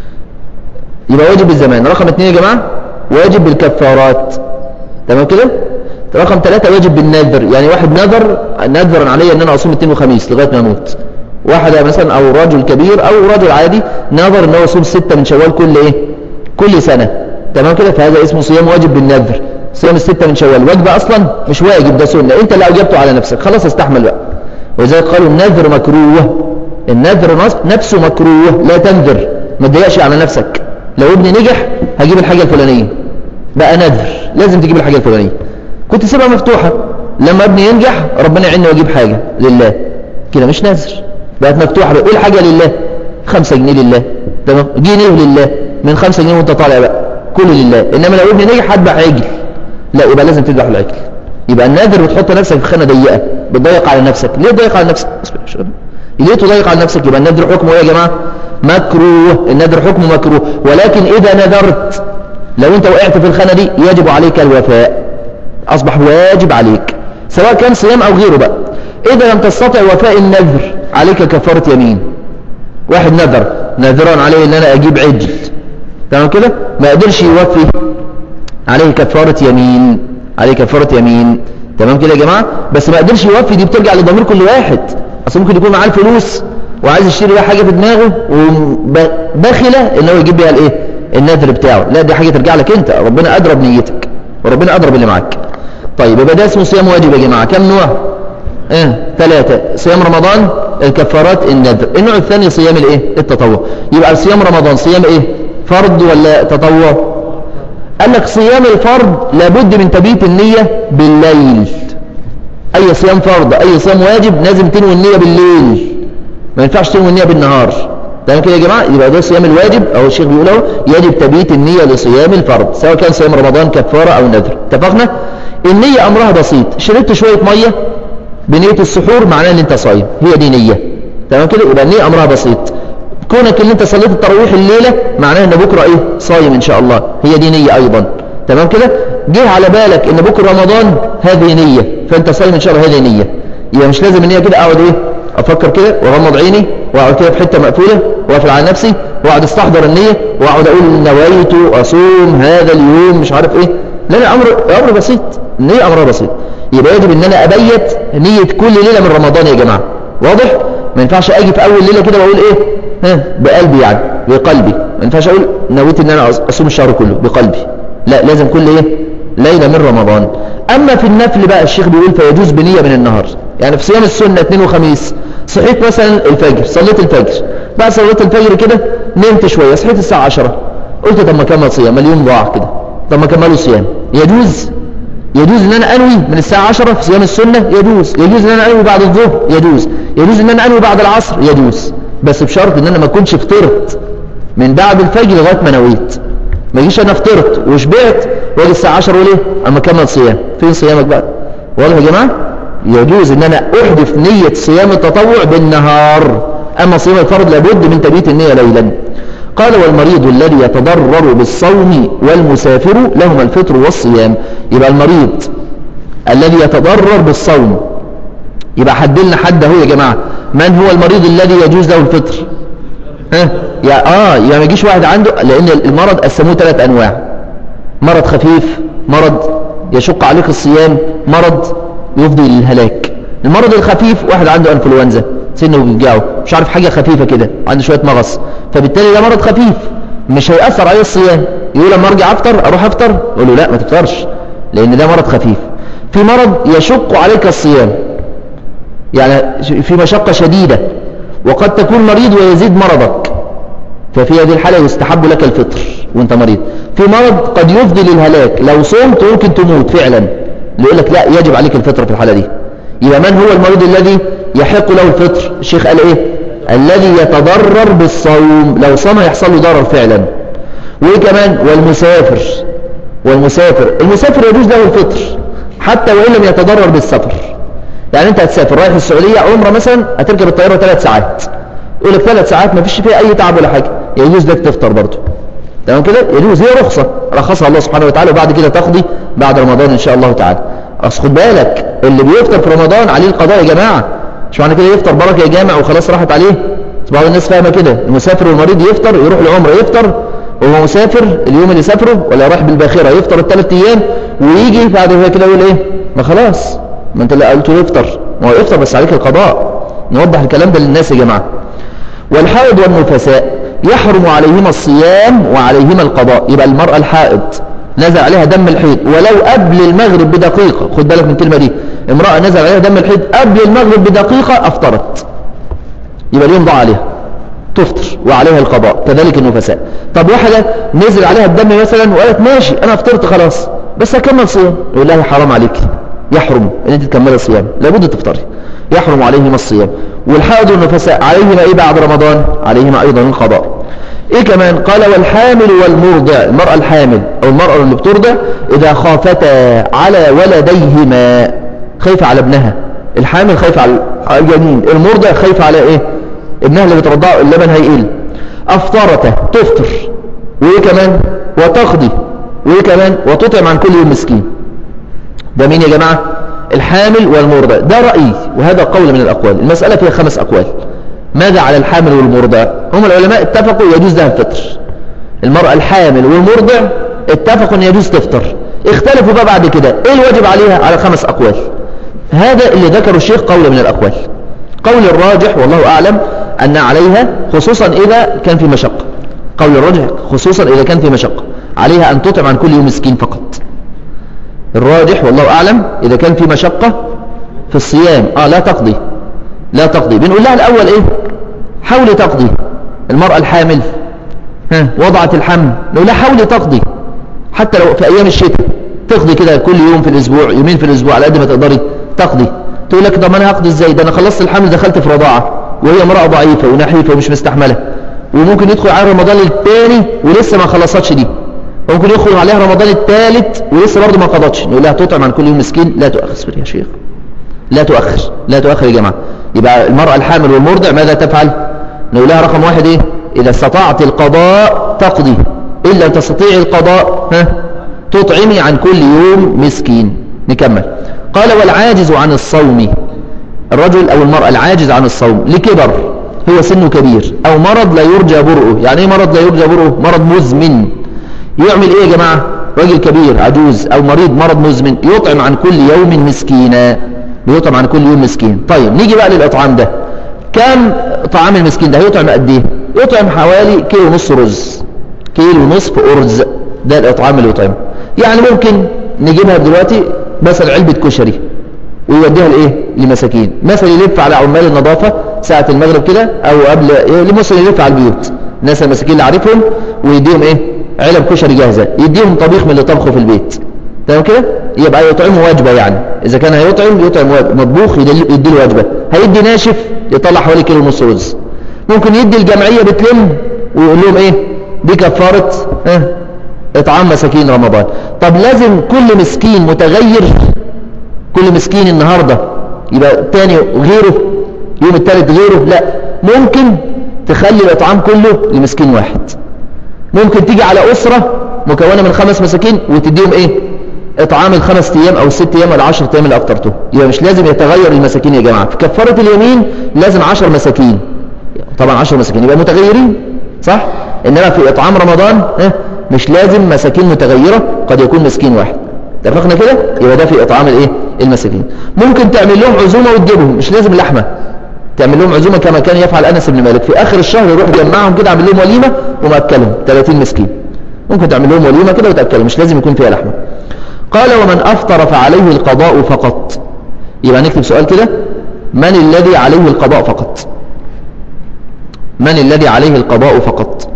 يبقى واجب بالزمان رقم اثنين يا جماعة واجب بالكفارات تمام كده رقم ثلاثة واجب بالنذر يعني واحد نذر نذرا علي ان انا اصوم اثنين وخميس لغاية ما اموت واحد مثلا او رجل كبير او رجل عادي نذر ان هو يصوم ستة من شوال كل ايه كل سنة تمام كده فهذا اسمه صيام واجب بالنذر صيام الستة من شوال واجب اصلا مش واجب ده سنة انت اللي اوجبته على نفسك خلاص استحمل بقى ولذلك قالوا النذر مكروه النذر نفسه مكروه لا تنذر ما تضايقش على نفسك لو ابني نجح هجيب الحاجة الفلانية بقى نذر لازم تجيب الحاجة الفلانية كنت سيبها مفتوحة لما ابني ينجح ربنا يعيني واجيب حاجة لله كده مش نذر بقت مفتوحة بقى. ايه الحاجة لله خمسة جنيه لله تمام جنيه لله من خمسة جنيه وانت طالع بقى كله لله انما لو ابني نجح هذبح عجل لا يبقى لازم تذبح العجل يبقى النادر بتحط نفسك في خانة ضيقة بتضيق على نفسك ليه تضيق على نفسك ليه تضيق على نفسك يبقى النذر حكمه ايه يا جماعة مكروه النذر حكمه مكروه ولكن اذا نذرت لو انت وقعت في الخانة دي يجب عليك الوفاء اصبح واجب عليك سواء كان صيام او غيره بقى اذا لم تستطع وفاء النذر عليك كفارة يمين واحد نذر نذران عليه ان انا اجيب عجل تمام كده ما قدرش يوفي عليه كفارة يمين عليه كفارة يمين تمام كده يا جماعة بس ما قدرش يوفي دي بترجع لضمير كل واحد اصل ممكن يكون معاه الفلوس وعايز يشتري بيها حاجة في دماغه وبخلة ان هو يجيب بيها الايه النذر بتاعه لا دي حاجة ترجع لك انت ربنا ادرى بنيتك وربنا ادرى باللي معاك طيب يبقى ده اسمه صيام واجب يا جماعة كم نوع اه ثلاثة صيام رمضان الكفارات النذر النوع الثاني صيام الايه التطوع يبقى صيام رمضان صيام ايه فرض ولا تطوع قال لك صيام الفرض لابد من تبيت النية بالليل اي صيام فرض اي صيام واجب لازم تنوي النية بالليل ما ينفعش تنوي النية بالنهار تمام كده يا جماعة يبقى ده صيام الواجب او الشيخ بيقول اهو يجب تبيت النية لصيام الفرض سواء كان صيام رمضان كفارة او نذر اتفقنا النية امرها بسيط شربت شوية مية بنية السحور معناه ان انت صايم هي دي نية تمام كده يبقى النية امرها بسيط كونك ان انت صليت التراويح الليلة معناه ان بكرة ايه صايم ان شاء الله هي دي نية ايضا تمام كده جه على بالك ان بكرة رمضان هذه نية فانت صايم ان شاء الله هذه نية يبقى مش لازم النية كده اقعد ايه افكر كده واغمض عيني واقعد كده في حتة مقفولة واقفل على نفسي واقعد استحضر النية واقعد اقول نويت اصوم هذا اليوم مش عارف ايه لا لا امر امر بسيط النية امرها بسيط يبقى يجب ان انا ابيت نية كل ليلة من رمضان يا جماعة واضح ما ينفعش اجي في اول ليلة كده واقول ايه ها بقلبي يعني بقلبي ما ينفعش اقول نويت ان انا اصوم الشهر كله بقلبي لا لازم كل ايه ليلة من رمضان اما في النفل بقى الشيخ بيقول فيجوز بنية من النهار يعني في صيام السنة اثنين وخميس صحيت مثلا الفجر صليت الفجر بعد صليت الفجر كده نمت شوية صحيت الساعة 10 قلت طب ما كمل صيام اليوم ضاع كده طب ما كملوا صيام يجوز يجوز ان انا انوي من الساعة 10 في صيام السنة يجوز يجوز ان انا انوي بعد الظهر يجوز يجوز ان انا انوي بعد العصر يجوز بس بشرط ان انا ما اكونش فطرت من بعد الفجر لغايه ما نويت ما يجيش انا فطرت وشبعت واجي الساعه 10 وليه اما اكمل صيام فين صيامك بقى واضح يا جماعه يجوز ان انا احدث نيه صيام التطوع بالنهار اما صيام الفرض لابد من تبييت النيه ليلا قال والمريض الذي يتضرر بالصوم والمسافر لهما الفطر والصيام يبقى المريض الذي يتضرر بالصوم يبقى حد لنا حد اهو يا جماعة من هو المريض الذي يجوز له الفطر ها يا اه يا ما يجيش واحد عنده لان المرض قسموه ثلاث انواع مرض خفيف مرض يشق عليك الصيام مرض يفضي للهلاك المرض الخفيف واحد عنده انفلونزا سنه بيوجعه مش عارف حاجة خفيفة كده عنده شوية مغص فبالتالي ده مرض خفيف مش هيأثر عليه الصيام يقول لما ارجع افطر اروح افطر اقول له لا ما تفطرش لان ده مرض خفيف في مرض يشق عليك الصيام يعني في مشقة شديدة وقد تكون مريض ويزيد مرضك ففي هذه الحالة يستحب لك الفطر وانت مريض في مرض قد يفضي للهلاك لو صمت ممكن تموت فعلا يقول لك لا يجب عليك الفطر في الحالة دي يبقى من هو المريض الذي يحق له الفطر الشيخ قال ايه الذي يتضرر بالصوم لو صام يحصل له ضرر فعلا وايه كمان والمسافر والمسافر المسافر يجوز له الفطر حتى وإن لم يتضرر بالسفر يعني انت هتسافر رايح السعودية عمرة مثلا هتركب الطيارة ثلاث ساعات يقول لك ثلاث ساعات ما فيش فيها اي تعب ولا حاجة يجوز لك تفطر برضه تمام كده يجوز هي رخصة رخصها الله سبحانه وتعالى وبعد كده تقضي بعد رمضان ان شاء الله تعالى اصل خد بالك اللي بيفطر في رمضان عليه القضاء يا جماعة مش معنى كده يفطر بركة يا جامع وخلاص راحت عليه بعض الناس فاهمة كده المسافر والمريض يفطر يروح العمرة يفطر وهو مسافر اليوم اللي سافره ولا رايح بالباخرة يفطر الثلاث ايام ويجي بعد كده يقول ايه ما خلاص ما انت اللي قلت له افطر ما هو افطر بس عليك القضاء نوضح الكلام ده للناس يا جماعة والحائض والنفساء يحرم عليهما الصيام وعليهما القضاء يبقى المرأة الحائض نزل عليها دم الحيض ولو قبل المغرب بدقيقة خد بالك من الكلمة دي امرأة نزل عليها دم الحيض قبل المغرب بدقيقة افطرت يبقى اليوم ضاع عليها تفطر وعليها القضاء كذلك النفساء طب واحدة نزل عليها الدم مثلا وقالت ماشي انا افطرت خلاص بس هكمل صيام يقول لها حرام عليك يحرم ان انت تكملي الصيام لابد تفطري يحرم عليهما الصيام والحائض والنفساء عليهما ايه بعد رمضان عليهما ايضا القضاء ايه كمان قال والحامل والمرضع المرأة الحامل او المرأة اللي بترضع اذا خافتا على ولديهما خايفة على ابنها الحامل خايفة على الجنين المرضع خايفة على ايه ابنها اللي بترضعه اللبن هيقل افطرته تفطر وايه كمان وتقضي وايه كمان وتطعم عن كل يوم مسكين ده مين يا جماعة الحامل والمرضع ده رأي وهذا قول من الأقوال المسألة فيها خمس أقوال ماذا على الحامل والمرضع هم العلماء اتفقوا يجوز لها الفطر المرأة الحامل والمرضع اتفقوا ان يجوز تفطر اختلفوا بقى بعد كده ايه الواجب عليها على خمس أقوال هذا اللي ذكره الشيخ قول من الأقوال قول الراجح والله أعلم أن عليها خصوصا إذا كان في مشقة قول الراجح خصوصا إذا كان في مشقة عليها أن تطعم عن كل يوم مسكين فقط الراجح والله أعلم إذا كان في مشقة في الصيام آه لا تقضي لا تقضي بنقول لها الأول إيه حاولي تقضي المرأة الحامل ها وضعت الحمل نقول لها حاولي تقضي حتى لو في أيام الشتاء تقضي كده كل يوم في الأسبوع يومين في الأسبوع على قد ما تقدري تقضي تقول لك طب أنا هقضي إزاي ده أنا خلصت الحمل دخلت في رضاعة وهي امرأة ضعيفة ونحيفة ومش مستحملة وممكن يدخل على رمضان الثاني ولسه ما خلصتش دي وممكن يدخل عليها رمضان الثالث ولسه برضه ما قضتش نقول لها تطعم عن كل يوم مسكين لا تؤخر يا شيخ لا تؤخر لا تؤخر يا جماعة يبقى المرأة الحامل والمرضع ماذا تفعل نقول لها رقم واحد ايه إذا استطعت القضاء تقضي إن لم تستطيع القضاء ها تطعمي عن كل يوم مسكين نكمل قال والعاجز عن الصوم الرجل أو المرأة العاجز عن الصوم لكبر هو سنه كبير أو مرض لا يرجى برؤه يعني ايه مرض لا يرجى برؤه مرض مزمن يعمل ايه يا جماعة راجل كبير عجوز او مريض مرض مزمن يطعم عن كل يوم مسكينا بيطعم عن كل يوم مسكين طيب نيجي بقى للاطعام ده كم طعام المسكين ده هيطعم قد ايه يطعم حوالي كيلو ونص رز كيلو ونصف ارز ده الاطعام اللي يطعمه يعني ممكن نجيبها دلوقتي مثلا علبة كشري ويوديها لايه لمساكين مثلا يلف على عمال النظافة ساعة المغرب كده او قبل إيه مثلا يلف على البيوت الناس المساكين اللي عارفهم ويديهم ايه علب كشري جاهزة يديهم طبيخ من اللي طبخه في البيت تمام كده يبقى يطعمه وجبة يعني إذا كان هيطعم يطعم مطبوخ يدي له وجبة هيدي ناشف يطلع حوالي كيلو ونص رز ممكن يدي الجمعية بتلم ويقول لهم ايه دي كفارة اه اطعام مساكين رمضان طب لازم كل مسكين متغير كل مسكين النهاردة يبقى تاني غيره يوم التالت غيره لا ممكن تخلي الاطعام كله لمسكين واحد ممكن تيجي على أسرة مكونة من خمس مساكين وتديهم ايه اطعام الخمس ايام او الست ايام ولا 10 ايام اللي افطرته يبقى مش لازم يتغير المساكين يا جماعة في كفارة اليمين لازم 10 مساكين طبعا 10 مساكين يبقى متغيرين صح انما في اطعام رمضان اه مش لازم مساكين متغيرة قد يكون مسكين واحد اتفقنا كده يبقى ده في اطعام الايه المساكين ممكن تعمل لهم عزومة وتجيبهم مش لازم لحمة تعمل لهم عزومة كما كان يفعل أنس بن مالك في آخر الشهر يروح يجمعهم كده عمل لهم وليمة ومأكلهم 30 مسكين ممكن تعمل لهم وليمة كده وتأكلهم مش لازم يكون فيها لحمة قال ومن أفطر فعليه القضاء فقط يبقى نكتب سؤال كده من الذي عليه القضاء فقط من الذي عليه القضاء فقط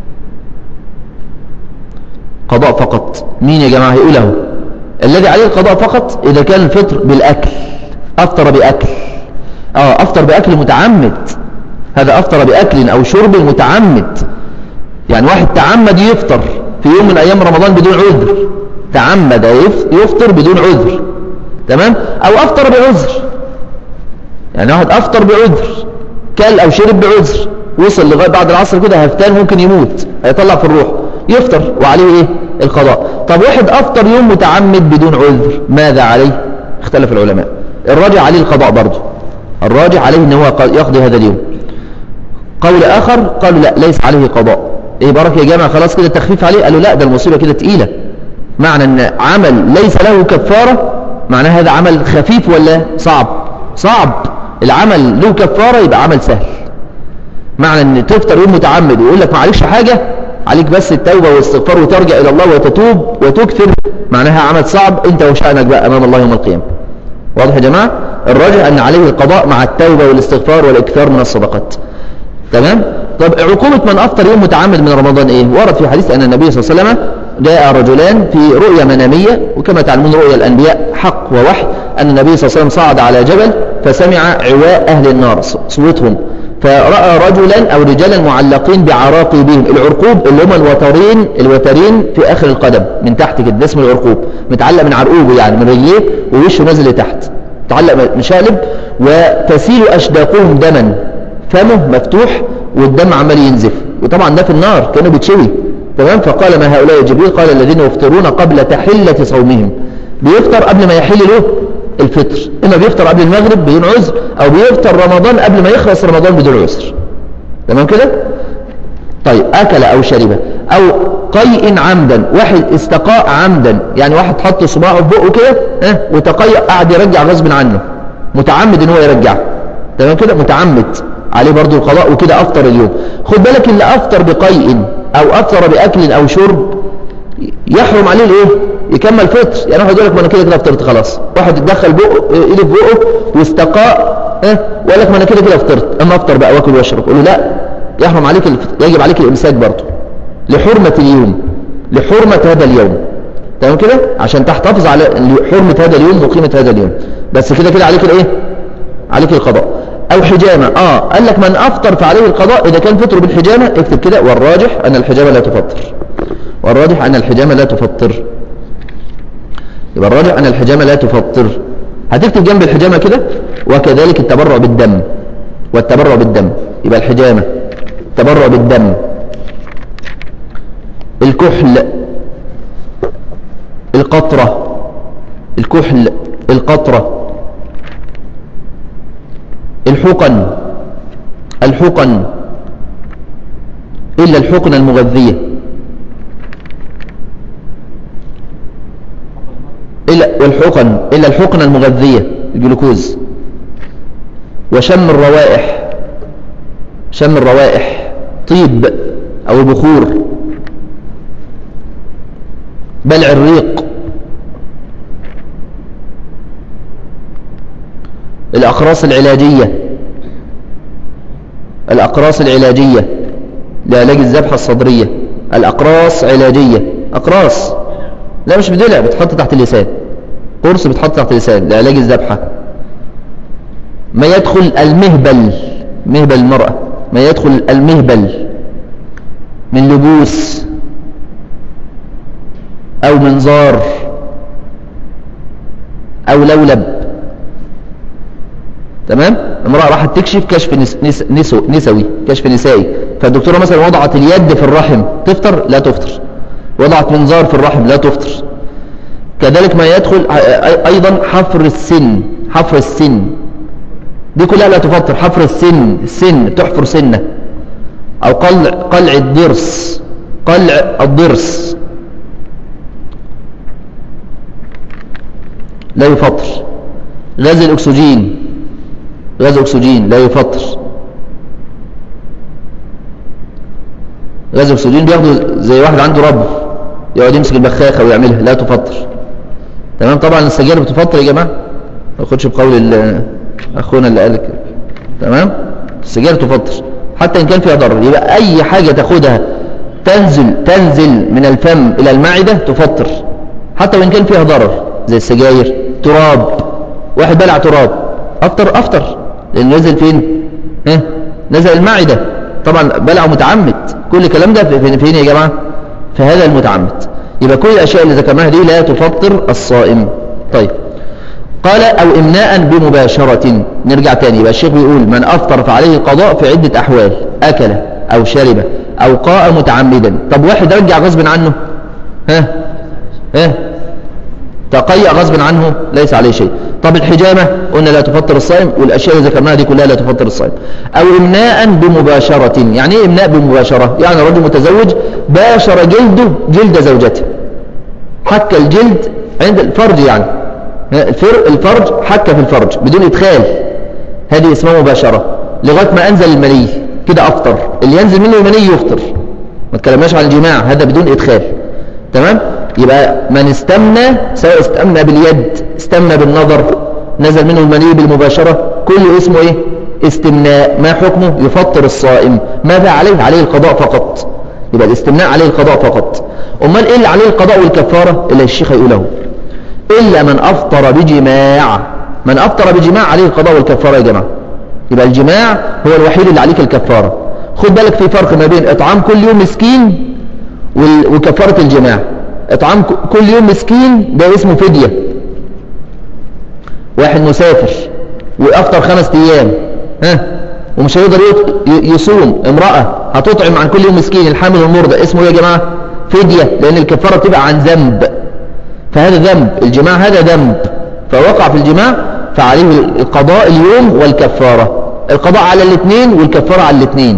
قضاء فقط مين يا جماعة هيقوله الذي عليه القضاء فقط إذا كان الفطر بالأكل أفطر بأكل اه افطر باكل متعمد هذا افطر باكل او شرب متعمد يعني واحد تعمد يفطر في يوم من ايام رمضان بدون عذر تعمد يفطر بدون عذر تمام او افطر بعذر يعني واحد افطر بعذر كل او شرب بعذر وصل لغايه بعد العصر كده هفتان ممكن يموت هيطلع في الروح يفطر وعليه ايه القضاء طب واحد افطر يوم متعمد بدون عذر ماذا عليه اختلف العلماء الراجع عليه القضاء برضه الراجح عليه ان هو يقضي هذا اليوم قول اخر قالوا لا ليس عليه قضاء ايه بارك يا جماعة خلاص كده التخفيف عليه قالوا لا ده المصيبة كده تقيلة معنى ان عمل ليس له كفارة معناها هذا عمل خفيف ولا صعب صعب العمل له كفارة يبقى عمل سهل معنى ان تفطر يوم متعمد ويقول لك ما عليكش حاجة عليك بس التوبة والاستغفار وترجع الى الله وتتوب وتكثر معناها عمل صعب انت وشأنك بقى امام الله يوم القيامة واضح يا جماعة الراجح ان عليه القضاء مع التوبة والاستغفار والاكثار من الصدقات تمام طب عقوبة من افطر يوم متعمد من رمضان ايه ورد في حديث ان النبي صلى الله عليه وسلم جاء رجلان في رؤيا منامية وكما تعلمون رؤيا الانبياء حق ووحي ان النبي صلى الله عليه وسلم صعد على جبل فسمع عواء اهل النار صوتهم فرأى رجلا أو رجالا معلقين بعراقبهم العرقوب اللي هم الوترين الوترين في آخر القدم من تحت كده اسم العرقوب متعلق من عرقوبه يعني من رجليه ووشه نازل لتحت متعلق مشالب وتسيل أشداقهم دما فمه مفتوح والدم عمال ينزف وطبعا ده في النار كانوا بيتشوي تمام فقال ما هؤلاء جبريل قال الذين يفطرون قبل تحلة صومهم بيفطر قبل ما يحل له الفطر إما بيفطر قبل المغرب بدون عذر أو بيفطر رمضان قبل ما يخلص رمضان بدون عذر تمام كده طيب أكل أو شرب أو قيء عمدا واحد استقاء عمدا يعني واحد حط صباعه في بقه كده اه وتقيأ قاعد يرجع غصب عنه متعمد ان هو يرجع تمام كده متعمد عليه برضو القضاء وكده أفطر اليوم خد بالك اللي أفطر بقيء أو أفطر بأكل أو شرب يحرم عليه الايه يكمل فطر يعني واحد يقول لك ما انا كده كده فطرت خلاص واحد يدخل بقه ايده في بقه واستقاء اه وقال لك ما انا كده كده فطرت اما افطر بقى واكل واشرب قول له لا يحرم عليك الفطر. يجب عليك الامساك برضه لحرمه اليوم لحرمه هذا اليوم تمام كده عشان تحتفظ على حرمه هذا اليوم وقيمه هذا اليوم بس كده كده عليك الايه عليك القضاء او حجامه اه قال لك من افطر فعليه القضاء اذا كان فطره بالحجامه اكتب كده والراجح ان الحجامه لا تفطر والراجح أن الحجامة لا تفطر يبقى الراجح أن الحجامة لا تفطر هتكتب جنب الحجامة كده وكذلك التبرع بالدم والتبرع بالدم يبقى الحجامة التبرع بالدم الكحل القطرة الكحل القطرة الحقن الحقن إلا الحقن المغذية إلا والحقن إلا الحقن المغذية الجلوكوز وشم الروائح شم الروائح طيب أو البخور بلع الريق الأقراص العلاجية الأقراص العلاجية لعلاج الذبحة الصدرية الأقراص علاجية أقراص لا مش بدلع بتحط تحت اللسان قرص بتحط تحت اللسان لعلاج الذبحة ما يدخل المهبل مهبل المرأة ما يدخل المهبل من لبوس أو منظار أو لولب تمام امرأة راحت تكشف كشف نس نس نسو نسوي كشف نسائي فالدكتورة مثلا وضعت اليد في الرحم تفطر لا تفطر وضعت منظار في الرحم لا تفطر كذلك ما يدخل أيضا حفر السن حفر السن دي كلها لا تفطر حفر السن السن تحفر سنة أو قلع, قلع الضرس قلع الضرس لا يفطر غاز الأكسجين غاز أكسجين لا يفطر غاز الأكسجين بياخده زي واحد عنده رب يقعد يمسك البخاخة ويعملها لا تفطر تمام طبعا السجاير بتفطر يا جماعة ما تاخدش بقول أخونا اللي قال كده تمام السجاير تفطر حتى إن كان فيها ضرر يبقى أي حاجة تاخدها تنزل تنزل من الفم إلى المعدة تفطر حتى وإن كان فيها ضرر زي السجاير تراب واحد بلع تراب أفطر أفطر لأنه نزل فين ها نزل المعدة طبعا بلع متعمد كل الكلام ده فين, فين يا جماعة فهذا المتعمد يبقى كل الأشياء اللي ذكرناها دي لا تفطر الصائم طيب قال أو إمناء بمباشرة نرجع تاني يبقى الشيخ بيقول من أفطر فعليه قضاء في عدة أحوال أكل أو شرب أو قاء متعمدا طب واحد رجع غصب عنه ها ها تقيأ غصب عنه ليس عليه شيء طب الحجامة قلنا لا تفطر الصائم والأشياء اللي ذكرناها دي كلها لا تفطر الصائم أو إمناء بمباشرة يعني إيه إمناء بمباشرة يعني رجل متزوج باشر جلده جلد زوجته حك الجلد عند الفرج يعني الفرج حك في الفرج بدون إدخال هذه اسمها مباشرة لغاية ما أنزل المني كده أفطر اللي ينزل منه المني يفطر ما تكلمناش عن الجماع هذا بدون إدخال تمام يبقى من استمنى سواء استمنى باليد استمنى بالنظر نزل منه المني بالمباشرة كل اسمه ايه استمناء ما حكمه يفطر الصائم ماذا عليه عليه القضاء فقط يبقى الاستمناء عليه القضاء فقط امال ايه اللي عليه القضاء والكفارة اللي الشيخ يقوله الا من افطر بجماع من افطر بجماع عليه القضاء والكفارة يا جماعة يبقى الجماع هو الوحيد اللي عليك الكفارة خد بالك في فرق ما بين اطعام كل يوم مسكين وكفارة الجماع اطعام كل يوم مسكين ده اسمه فدية واحد مسافر وافطر خمس ايام ها ومش هيقدر يصوم امرأة هتطعم عن كل يوم مسكين الحامل والمرضى اسمه ايه يا جماعة فدية لان الكفارة بتبقى عن ذنب فهذا ذنب الجماع هذا ذنب فوقع في الجماع فعليه القضاء اليوم والكفارة القضاء على الاثنين والكفارة على الاثنين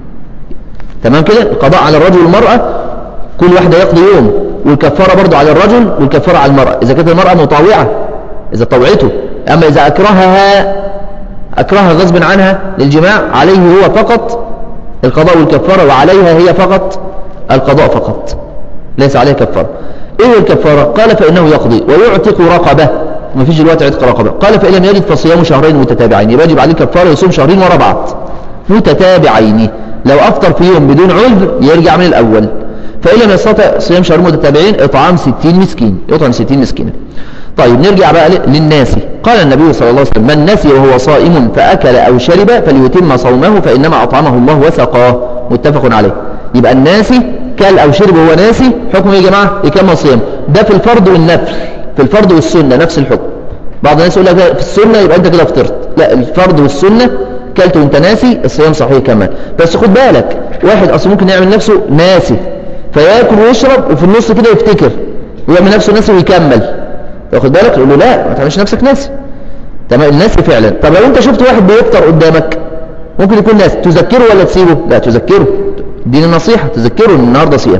تمام كده القضاء على الرجل والمرأة كل واحدة يقضي يوم والكفارة برضو على الرجل والكفارة على المرأة إذا كانت المرأة مطاوعة إذا طوعته أما إذا أكرهها أكرهها غصب عنها للجماع عليه هو فقط القضاء والكفارة وعليها هي فقط القضاء فقط ليس عليه كفارة إيه الكفارة قال فإنه يقضي ويعتق رقبة ما فيش الوقت عتق رقبة قال فإن لم يجد فصيام شهرين متتابعين يجب عليه كفارة يصوم شهرين ورا بعض متتابعين لو أفطر في يوم بدون عذر يرجع من الأول فإن لم يستطع صيام شهرين متتابعين إطعام 60 مسكين يطعم 60 مسكين طيب نرجع بقى للناس قال النبي صلى الله عليه وسلم من نسي وهو صائم فأكل أو شرب فليتم صومه فإنما أطعمه الله وسقاه متفق عليه يبقى الناسي كل أو شرب وهو ناسي حكمه يا جماعة يكمل صيام ده في الفرض والنفل في الفرض والسنة نفس الحكم بعض الناس يقول لك في السنة يبقى أنت كده فطرت لا الفرض والسنة كلت وانت ناسي الصيام صحيح كمان بس خد بالك واحد أصلا ممكن يعمل نفسه ناسي فياكل ويشرب وفي النص كده يفتكر ويعمل نفسه ناسي ويكمل واخد بالك يقول له لا ما تعملش نفسك ناسي تمام الناسي فعلا طب لو انت شفت واحد بيفطر قدامك ممكن يكون ناسي تذكره ولا تسيبه لا تذكره دين النصيحة تذكره ان النهارده صيام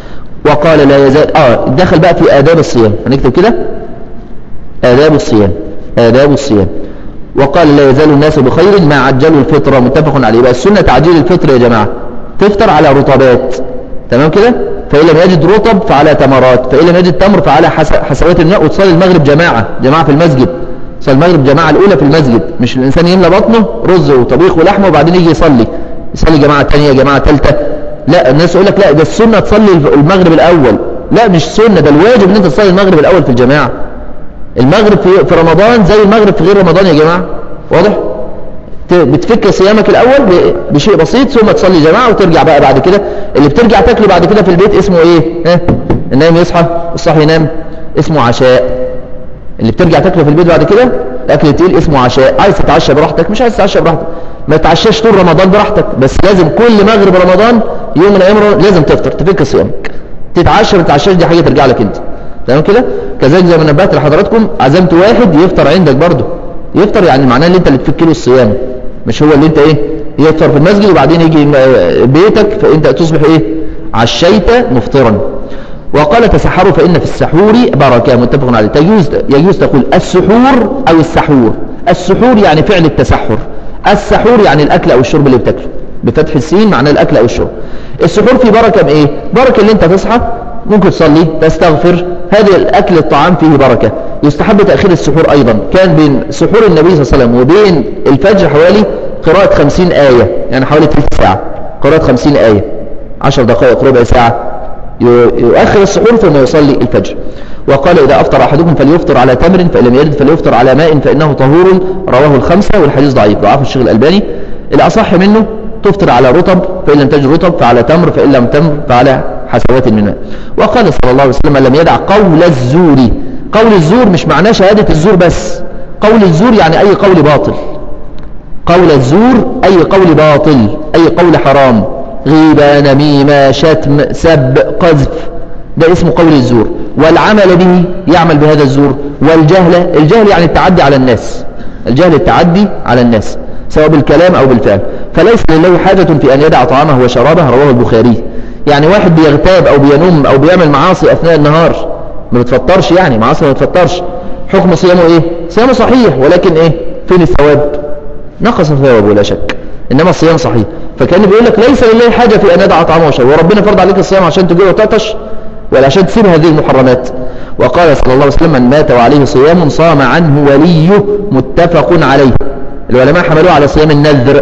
وقال لا يزال اه دخل بقى في آداب الصيام هنكتب كده آداب الصيام آداب الصيام وقال لا يزال الناس بخير ما عجلوا الفطرة متفق عليه بقى السنة تعجيل الفطر يا جماعة تفطر على رطبات تمام كده فإن لم يجد رطب فعلى تمرات فإن لم يجد تمر فعلى حسوات الماء وتصلي المغرب جماعة جماعة في المسجد صلي المغرب جماعة الأولى في المسجد مش الإنسان يملى بطنه رز وطبيخ ولحمة وبعدين يجي يصلي يصلي جماعة ثانيه جماعة ثالثه لا الناس يقول لك لا ده السنة تصلي المغرب الأول لا مش سنة ده الواجب ان انت تصلي المغرب الأول في الجماعة المغرب في رمضان زي المغرب في غير رمضان يا جماعة واضح بتفك صيامك الأول بشيء بسيط ثم تصلي جماعة وترجع بقى بعد كده اللي بترجع تاكله بعد كده في البيت اسمه ايه ها النايم يصحى والصاحي ينام اسمه عشاء اللي بترجع تاكله في البيت بعد كده الاكل التقيل اسمه عشاء عايز تتعشى براحتك مش عايز تتعشى براحتك ما تتعشاش طول رمضان براحتك بس لازم كل مغرب رمضان يوم من ايام لازم تفطر تفك صيامك تتعشى ما تتعشاش دي حاجه ترجع لك انت تمام كده كذلك زي ما نبهت لحضراتكم عزمت واحد يفطر عندك برضه يفطر يعني معناه ان انت اللي تفك له الصيام مش هو اللي انت ايه يفطر في المسجد وبعدين يجي بيتك فانت تصبح ايه عشيت مفطرا وقال تسحروا فإن في السحور بركة متفق عليه تجوز, يجوز تقول السحور أو السحور السحور يعني فعل التسحر السحور يعني الأكل أو الشرب اللي بتاكله بفتح السين معناه الأكل أو الشرب السحور في بركة بإيه بركة اللي انت تصحى ممكن تصلي تستغفر هذا الأكل الطعام فيه بركة يستحب تأخير السحور أيضا كان بين سحور النبي صلى الله عليه وسلم وبين الفجر حوالي قراءة خمسين آية يعني حوالي ثلث ساعة قراءة خمسين آية عشر دقائق ربع ساعة يؤخر السحور ثم يصلي الفجر وقال إذا أفطر أحدكم فليفطر على تمر فإن لم يجد فليفطر على ماء فإنه طهور رواه الخمسة والحديث ضعيف ضعف الشيخ الألباني الأصح منه تفطر على رطب فإن لم تجد رطب فعلى تمر فإن لم تمر فعلى حسوات من ماء وقال صلى الله عليه وسلم لم يدع قول الزور قول الزور مش معناه شهادة الزور بس قول الزور يعني أي قول باطل قول الزور أي قول باطل أي قول حرام غيبة نميمة شتم سب قذف ده اسمه قول الزور والعمل به يعمل بهذا الزور والجهل الجهل يعني التعدي على الناس الجهل التعدي على الناس سواء بالكلام أو بالفعل فليس لله حاجة في أن يدع طعامه وشرابه رواه البخاري يعني واحد بيغتاب أو بينم أو بيعمل معاصي أثناء النهار ما بتفطرش يعني معاصي ما بتفطرش حكم صيامه ايه صيامه صحيح ولكن ايه فين الثواب نقص ثوابه لا شك انما الصيام صحيح فكان بيقول لك ليس لله حاجة في ان يدع طعامه وشربه وربنا فرض عليك الصيام عشان تجوع وتعطش ولا عشان تسيب هذه المحرمات وقال صلى الله عليه وسلم من مات وعليه صيام صام عنه وليه متفق عليه العلماء حملوه على صيام النذر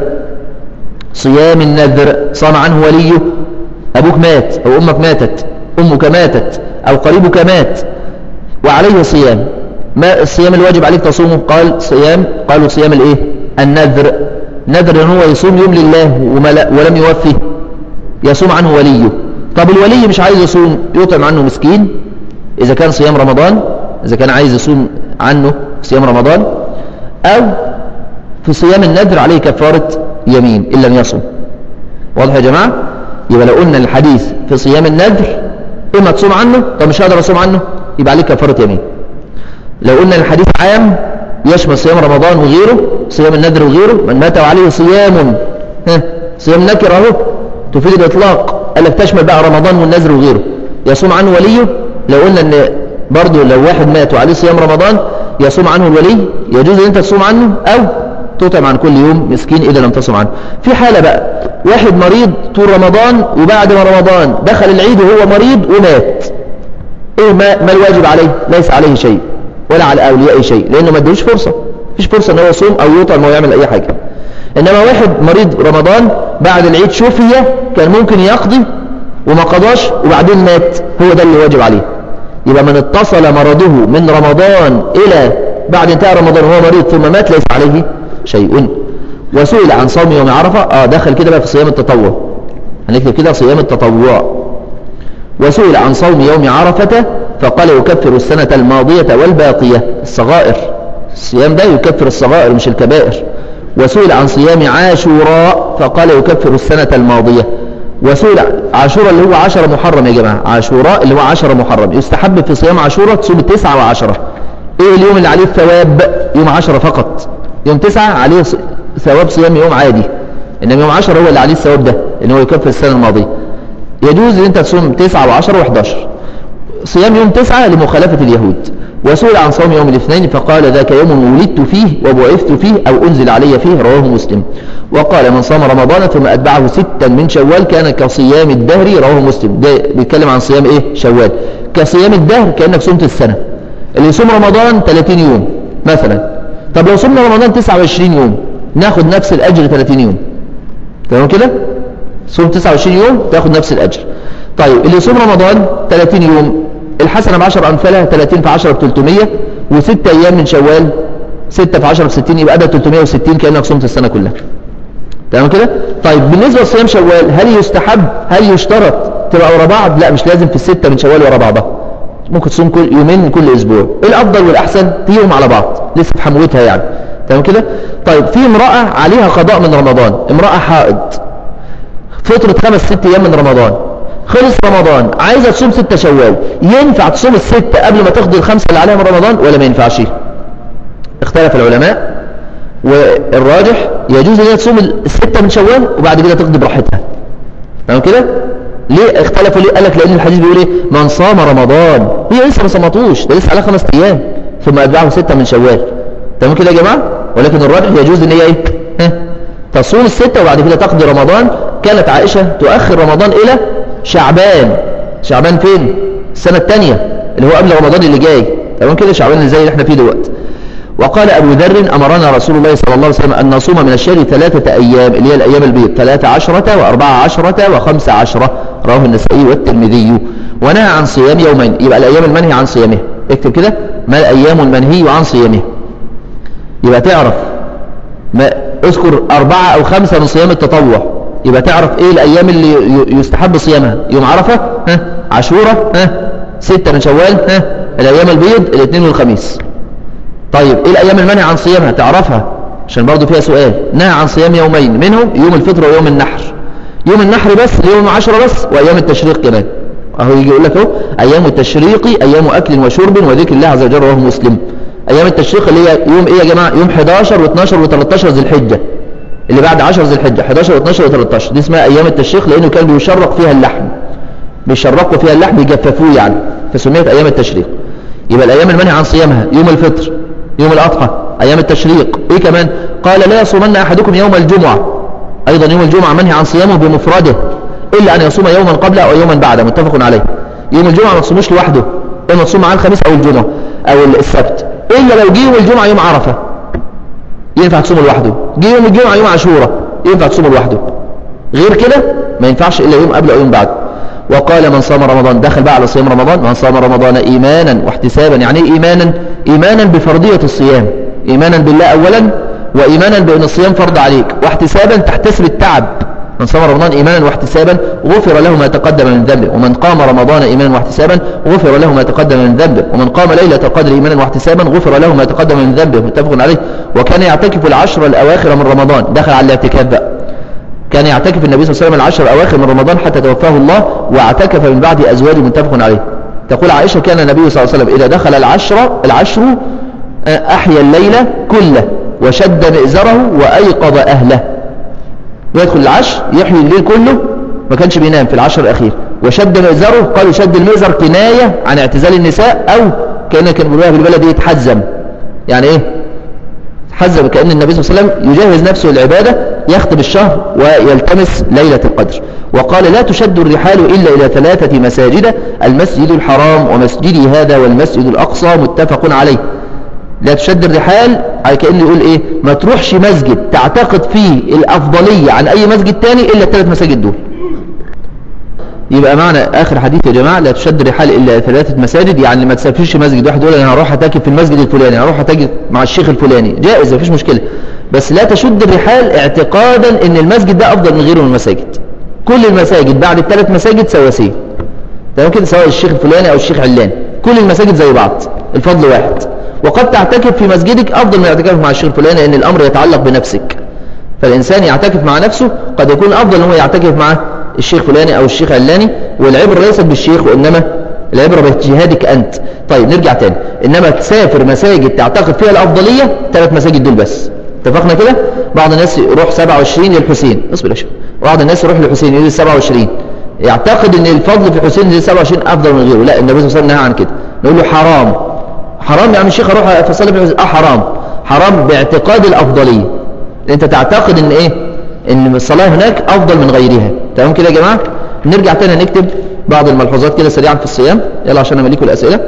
صيام النذر صام عنه وليه أبوك مات أو أمك ماتت أمك ماتت أو قريبك مات وعليه صيام ما الصيام الواجب عليك تصومه قال صيام قالوا صيام الايه النذر نذر ان هو يصوم يوم لله ولم يوفي يصوم عنه وليه طب الولي مش عايز يصوم يطعم عنه مسكين إذا كان صيام رمضان إذا كان عايز يصوم عنه صيام رمضان أو في صيام النذر عليه كفارة يمين إن لم يصوم واضح يا جماعة يبقى لو قلنا الحديث في صيام النذر إما تصوم عنه طب مش هقدر أصوم عنه يبقى عليه كفارة يمين لو قلنا الحديث عام يشمل صيام رمضان وغيره صيام النذر وغيره من مات وعليه صيام ها صيام نكر اهو تفيد الإطلاق قال لك تشمل بقى رمضان والنذر وغيره يصوم عنه وليه لو قلنا ان برضه لو واحد مات وعليه صيام رمضان يصوم عنه الولي يجوز ان انت تصوم عنه او تطعم عن كل يوم مسكين اذا لم تصوم عنه في حالة بقى واحد مريض طول رمضان وبعد ما رمضان دخل العيد وهو مريض ومات ايه ما, ما الواجب عليه ليس عليه شيء ولا على اولياء شيء لانه ما ادوش فرصة مفيش فرصة ان هو يصوم او يطعم او يعمل اي حاجة انما واحد مريض رمضان بعد العيد شفي كان ممكن يقضي وما قضاش وبعدين مات هو ده اللي واجب عليه يبقى من اتصل مرضه من رمضان إلى بعد انتهى رمضان وهو مريض ثم مات ليس عليه شيء وسئل عن صوم يوم عرفة اه دخل كده بقى في صيام التطوع هنكتب كده صيام التطوع وسئل عن صوم يوم عرفة فقال يكفر السنة الماضية والباقية الصغائر الصيام ده يكفر الصغائر مش الكبائر وسئل عن صيام عاشوراء فقال يكفر السنة الماضية وسئل عاشوراء اللي هو عشرة محرم يا جماعة عاشوراء اللي هو عشرة محرم يستحب في صيام عاشوراء تصوم تسعة وعشرة ايه اليوم اللي عليه الثواب يوم عشرة فقط يوم تسعة عليه ثواب صيام يوم عادي انما يوم عشرة هو اللي عليه الثواب ده ان هو يكفر السنة الماضية يجوز ان انت تصوم تسعة وعشرة وحداشر صيام يوم تسعة لمخالفة اليهود وسئل عن صوم يوم الاثنين فقال ذاك يوم ولدت فيه وبعثت فيه أو أنزل علي فيه رواه مسلم وقال من صام رمضان ثم أتبعه ستا من شوال كان كصيام الدهر رواه مسلم ده بيتكلم عن صيام إيه شوال كصيام الدهر كأنك صمت السنة اللي يصوم رمضان 30 يوم مثلا طب لو صمنا رمضان 29 يوم ناخد نفس الأجر 30 يوم تمام كده صوم 29 يوم تاخد نفس الأجر طيب اللي يصوم رمضان 30 يوم الحسنة بعشر أمثالها 30 في 10 ب 300 وستة أيام من شوال 6 في 10 ب 60 يبقى ده 360 كأنك صمت السنة كلها تمام كده طيب بالنسبة لصيام شوال هل يستحب هل يشترط تبقى ورا بعض لا مش لازم في الستة من شوال ورا بعضها ممكن تصوم كل يومين من كل اسبوع الافضل والاحسن فيهم على بعض لسه في حموتها يعني تمام كده طيب في امرأة عليها قضاء من رمضان امرأة حائض فطرة خمس ست ايام من رمضان خلص رمضان عايزة تصوم ستة شوال ينفع تصوم الستة قبل ما تقضي الخمسة اللي عليها من رمضان ولا ما ينفعش اختلف العلماء والراجح يجوز ان هي تصوم الستة من شوال وبعد كده تقضي براحتها تمام كده ليه اختلفوا ليه قال لك لان الحديث بيقول ايه من صام رمضان هي لسه ما صمتوش ده لسه عليها خمس ايام ثم اتبعه ستة من شوال تمام كده يا جماعه ولكن الراجح يجوز ان هي ايه ها تصوم الستة وبعد كده تقضي رمضان كانت عائشة تؤخر رمضان الى شعبان شعبان فين السنة الثانية اللي هو قبل رمضان اللي جاي تمام كده شعبان اللي زي اللي احنا فيه دلوقتي وقال أبو ذر أمرنا رسول الله صلى الله عليه وسلم أن نصوم من الشهر ثلاثة أيام اللي هي الأيام البيض ثلاثة عشرة وأربعة عشرة وخمسة عشرة رواه النسائي والترمذي ونهى عن صيام يومين يبقى الأيام المنهي عن صيامه اكتب كده ما الأيام المنهي عن صيامه يبقى تعرف ما اذكر أربعة أو خمسة من صيام التطوع يبقى تعرف ايه الايام اللي يستحب صيامها يوم عرفة ها عاشورة ها ستة من شوال ها الايام البيض الاثنين والخميس طيب ايه الايام المنهي عن صيامها تعرفها عشان برضو فيها سؤال نهى عن صيام يومين منهم يوم الفطر ويوم النحر يوم النحر بس يوم عشرة بس وايام التشريق كمان اهو يجي يقول لك اهو ايام التشريق ايام اكل وشرب وذكر الله عز وجل رواه مسلم ايام التشريق اللي هي يوم ايه يا جماعه يوم 11 و12 و13 ذي الحجه اللي بعد 10 ذي الحجة 11 و12 و13 دي اسمها أيام التشريق لأنه كان بيشرق فيها اللحم بيشرقوا فيها اللحم يجففوه يعني فسميت أيام التشريق يبقى الأيام المنهي عن صيامها يوم الفطر يوم الأضحى أيام التشريق إيه كمان قال لا يصومن أحدكم يوم الجمعة أيضا يوم الجمعة منهي عن صيامه بمفرده إلا أن يصوم يوما قبله أو يوما بعده متفق عليه يوم الجمعة ما تصوموش لوحده إما تصوم معاه الخميس أو الجمعة أو السبت إلا لو جه يوم الجمعة يوم عرفة ينفع تصوم لوحده جه يوم الجمعة يوم عاشوراء ينفع تصوم لوحده غير كده ما ينفعش إلا يوم قبل أو يوم بعد وقال من صام رمضان دخل بقى على صيام رمضان من صام رمضان إيمانا واحتسابا يعني إيه إيمانا إيمانا بفرضية الصيام إيمانا بالله أولا وإيمانا بأن الصيام فرض عليك واحتسابا تحتسب التعب من صام رمضان إيمانا واحتسابا غفر له ما تقدم من ذنبه ومن قام رمضان إيمانا واحتسابا غفر له ما تقدم من ذنبه ومن قام ليلة القدر إيمانا واحتسابا غفر له ما تقدم من ذنبه متفق عليه وكان يعتكف العشر الأواخر من رمضان دخل على الاعتكاف بقى كان يعتكف النبي صلى الله عليه وسلم العشر الأواخر من رمضان حتى توفاه الله واعتكف من بعد أزواجه متفق عليه تقول عائشة كان النبي صلى الله عليه وسلم إذا دخل العشر العشر أحيا الليل كله وشد مئزره وأيقظ أهله ويدخل العشر يحيي الليل كله ما كانش بينام في العشر الأخير وشد مئزره قالوا شد المئزر كناية عن اعتزال النساء أو كان كان بيقولوها في البلد يتحزم يعني إيه حزم كأن النبي صلى الله عليه وسلم يجهز نفسه للعبادة يختم الشهر ويلتمس ليلة القدر وقال لا تشد الرحال إلا إلى ثلاثة مساجد المسجد الحرام ومسجدي هذا والمسجد الأقصى متفق عليه لا تشد الرحال على كأنه يقول إيه ما تروحش مسجد تعتقد فيه الأفضلية عن أي مسجد تاني إلا الثلاث مساجد دول يبقى معنى آخر حديث يا جماعة لا تشد الرحال إلا ثلاثة مساجد يعني ما تسافرش مسجد واحد يقول أنا هروح أتاكد في المسجد الفلاني هروح أتاكد مع الشيخ الفلاني جائز مفيش مشكلة بس لا تشد الرحال اعتقادا ان المسجد ده أفضل من غيره من المساجد كل المساجد بعد الثلاث مساجد سواسية تمام كده سواء الشيخ الفلاني أو الشيخ علاني كل المساجد زي بعض الفضل واحد وقد تعتكف في مسجدك أفضل من الاعتكاف مع الشيخ الفلاني لأن الأمر يتعلق بنفسك فالإنسان يعتكف مع نفسه قد يكون أفضل أنه يعتكف مع الشيخ فلاني أو الشيخ علاني والعبرة ليست بالشيخ وإنما العبرة باجتهادك أنت طيب نرجع تاني إنما تسافر مساجد تعتقد فيها الأفضلية ثلاث مساجد دول بس اتفقنا كده بعض الناس يروح 27 للحسين اصبر يا شيخ بعض الناس يروح للحسين يجي 27 يعتقد ان الفضل في الحسين زي 27 افضل من غيره لا النبي صلى الله عليه وسلم نهى عن كده نقول له حرام حرام يعني الشيخ اروح اصلي في الحسين اه حرام حرام باعتقاد الافضليه انت تعتقد ان ايه ان الصلاه هناك افضل من غيرها تمام كده يا جماعه نرجع تاني نكتب بعض الملحوظات كده سريعا في الصيام يلا عشان امليكم الاسئله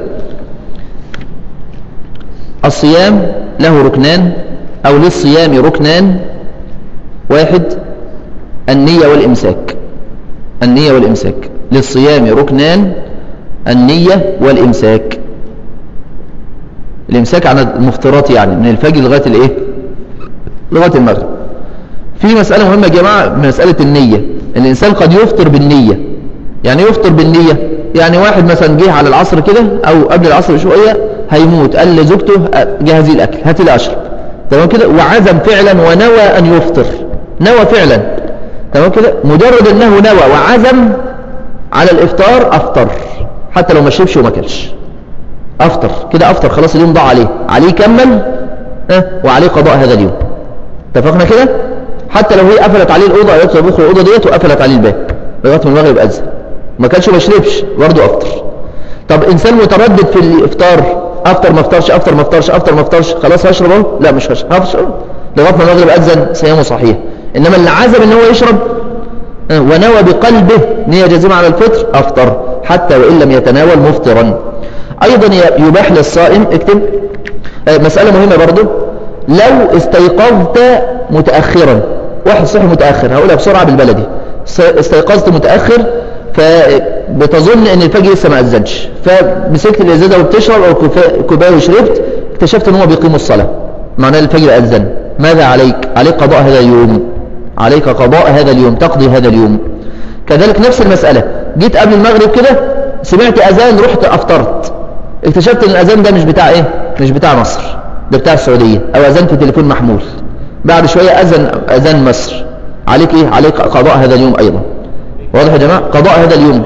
الصيام له ركنان او للصيام ركنان واحد النية والامساك النية والامساك للصيام ركنان النية والامساك الامساك عن المفطرات يعني من الفجر لغاية الايه لغاية المغرب في مسألة مهمة يا جماعة مسألة النية الإنسان قد يفطر بالنية يعني يفطر بالنية يعني واحد مثلا جه على العصر كده أو قبل العصر بشوية هيموت قال لزوجته جهزي الأكل هاتي لي أشرب تمام كده وعزم فعلا ونوى أن يفطر نوى فعلا تمام كده مجرد أنه نوى وعزم على الإفطار أفطر حتى لو ما شربش وما كلش أفطر كده أفطر خلاص اليوم ضاع عليه عليه كمل ها وعليه قضاء هذا اليوم اتفقنا كده حتى لو هي قفلت عليه الأوضة أو يطلب يدخل الأوضة ديت وقفلت عليه الباب لغاية ما المغرب أذن ما كانش ما شربش برضه أفطر طب إنسان متردد في الإفطار أفطر ما أفطرش أفطر ما أفطرش أفطر ما أفطرش خلاص هشرب أهو لا مش هشرب هشرب لغاية ما المغرب أذن صيامه صحيح إنما اللي عزم إن هو يشرب ونوى بقلبه نية جازمة على الفطر أفطر حتى وإن لم يتناول مفطرا أيضا يباح للصائم اكتب مسألة مهمة برضو لو استيقظت متأخرا واحد صحي متأخر هقولها بسرعة بالبلدي استيقظت متأخر فبتظن ان الفجر لسه ما أذنش فمسكت الإزازة وبتشرب أو كوباية وشربت اكتشفت ان هو بيقيم الصلاة معناه الفجر أذن ماذا عليك عليك قضاء هذا اليوم عليك قضاء هذا اليوم تقضي هذا اليوم كذلك نفس المسألة جيت قبل المغرب كده سمعت أذان رحت أفطرت اكتشفت ان الأذان ده مش بتاع ايه مش بتاع مصر ده بتاع السعودية او أذان في تليفون محمول بعد شوية أذن أذان مصر عليك ايه عليك قضاء هذا اليوم ايضا واضح يا جماعة قضاء هذا اليوم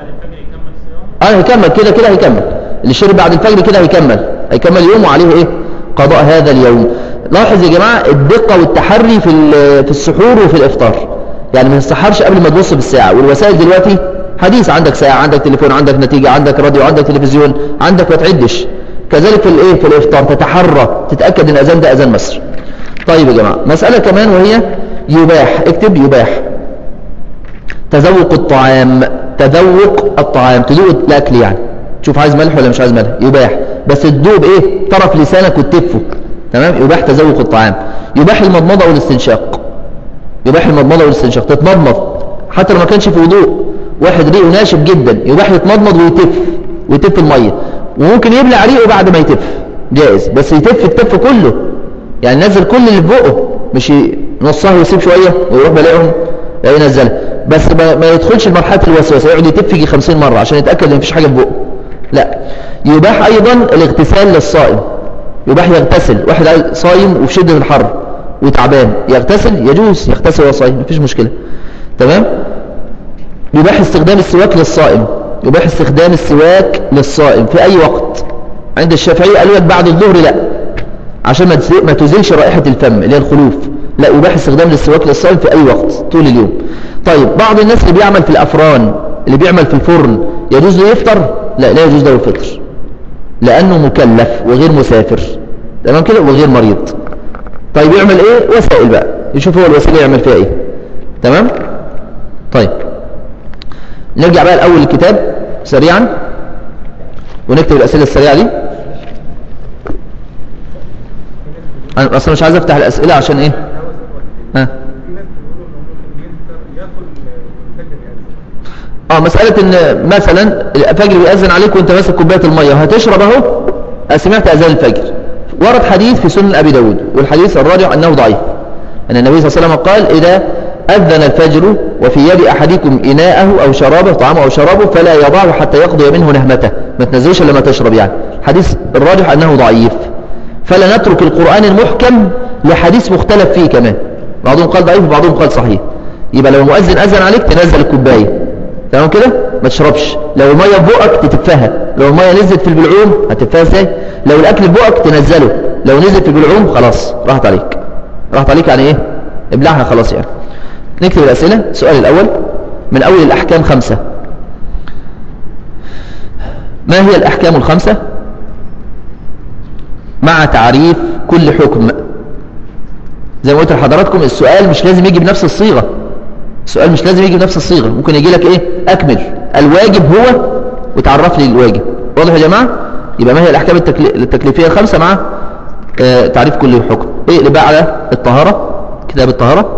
اه هيكمل كده كده هيكمل اللي شرب بعد الفجر كده هيكمل هيكمل يوم وعليه ايه قضاء هذا اليوم لاحظ يا جماعة الدقة والتحري في في السحور وفي الافطار يعني ما تسحرش قبل ما تبص في الساعة والوسائل دلوقتي حديث عندك ساعة عندك تليفون عندك نتيجة عندك راديو عندك تلفزيون عندك ما تعدش كذلك في الايه في الافطار تتحرى تتاكد ان اذان ده اذان مصر طيب يا جماعه مساله كمان وهي يباح اكتب يباح تذوق الطعام تذوق الطعام تذوق الاكل يعني تشوف عايز ملح ولا مش عايز ملح يباح بس تدوب ايه طرف لسانك وتتفه تمام يباح تذوق الطعام يباح المضمضه والاستنشاق يباح المضمضه والاستنشاق تتمضمض حتى لو ما كانش في وضوء واحد ريقه ناشف جدا يباح يتمضمض ويتف ويتف الميه وممكن يبلع ريقه بعد ما يتف جائز بس يتف التف كله يعني نزل كل اللي في بقه مش نصها ويسيب شويه ويروح بلاقيهم ينزلها بس ما يدخلش لمرحله الوسوسه يقعد يتف يجي 50 مره عشان يتاكد ان مفيش حاجه في بقه لا يباح ايضا الاغتسال للصائم يباح يغتسل واحد صايم وفي شده الحر وتعبان يغتسل يجوز يغتسل وهو صايم مفيش مشكله تمام يباح استخدام السواك للصائم يباح استخدام السواك للصائم في أي وقت عند الشافعية قالوا لك بعد الظهر لا عشان ما تزيلش رائحة الفم اللي هي الخلوف لا يباح استخدام السواك للصائم في أي وقت طول اليوم طيب بعض الناس اللي بيعمل في الأفران اللي بيعمل في الفرن يجوز له يفطر لا لا يجوز له الفطر لأنه مكلف وغير مسافر تمام كده وغير مريض طيب يعمل ايه وسائل بقى يشوف هو الوسيله يعمل فيها ايه تمام طيب نرجع بقى الأول الكتاب سريعا ونكتب الأسئلة السريعة دي أنا أصلا مش عايز أفتح الأسئلة عشان إيه ها اه مسألة ان مثلا الفجر بيأذن عليك وانت ماسك كوباية المية وهتشرب اهو سمعت اذان الفجر ورد حديث في سنن ابي داود والحديث الراجع انه ضعيف ان النبي صلى الله عليه وسلم قال اذا أذن الفجر وفي يد أحدكم إناءه أو شرابه طعامه أو شرابه فلا يضعه حتى يقضي منه نهمته ما تنزلش لما تشرب يعني حديث الراجح أنه ضعيف فلا نترك القرآن المحكم لحديث مختلف فيه كمان بعضهم قال ضعيف وبعضهم قال صحيح يبقى لو المؤذن أذن عليك تنزل الكوباية تمام كده ما تشربش لو المية في بقك تتفها لو المية نزلت في البلعوم هتتفها ازاي لو الأكل في بقك تنزله لو نزل في البلعوم خلاص راحت عليك راحت عليك يعني ايه ابلعها خلاص يعني نكتب الأسئلة السؤال الأول من أول الأحكام خمسة ما هي الأحكام الخمسة مع تعريف كل حكم زي ما قلت لحضراتكم السؤال مش لازم يجي بنفس الصيغة السؤال مش لازم يجي بنفس الصيغة ممكن يجي لك ايه أكمل الواجب هو وتعرف لي الواجب واضح يا جماعة يبقى ما هي الأحكام التكليفية الخمسة مع آه تعريف كل حكم ايه اللي بقى على الطهارة كتاب الطهارة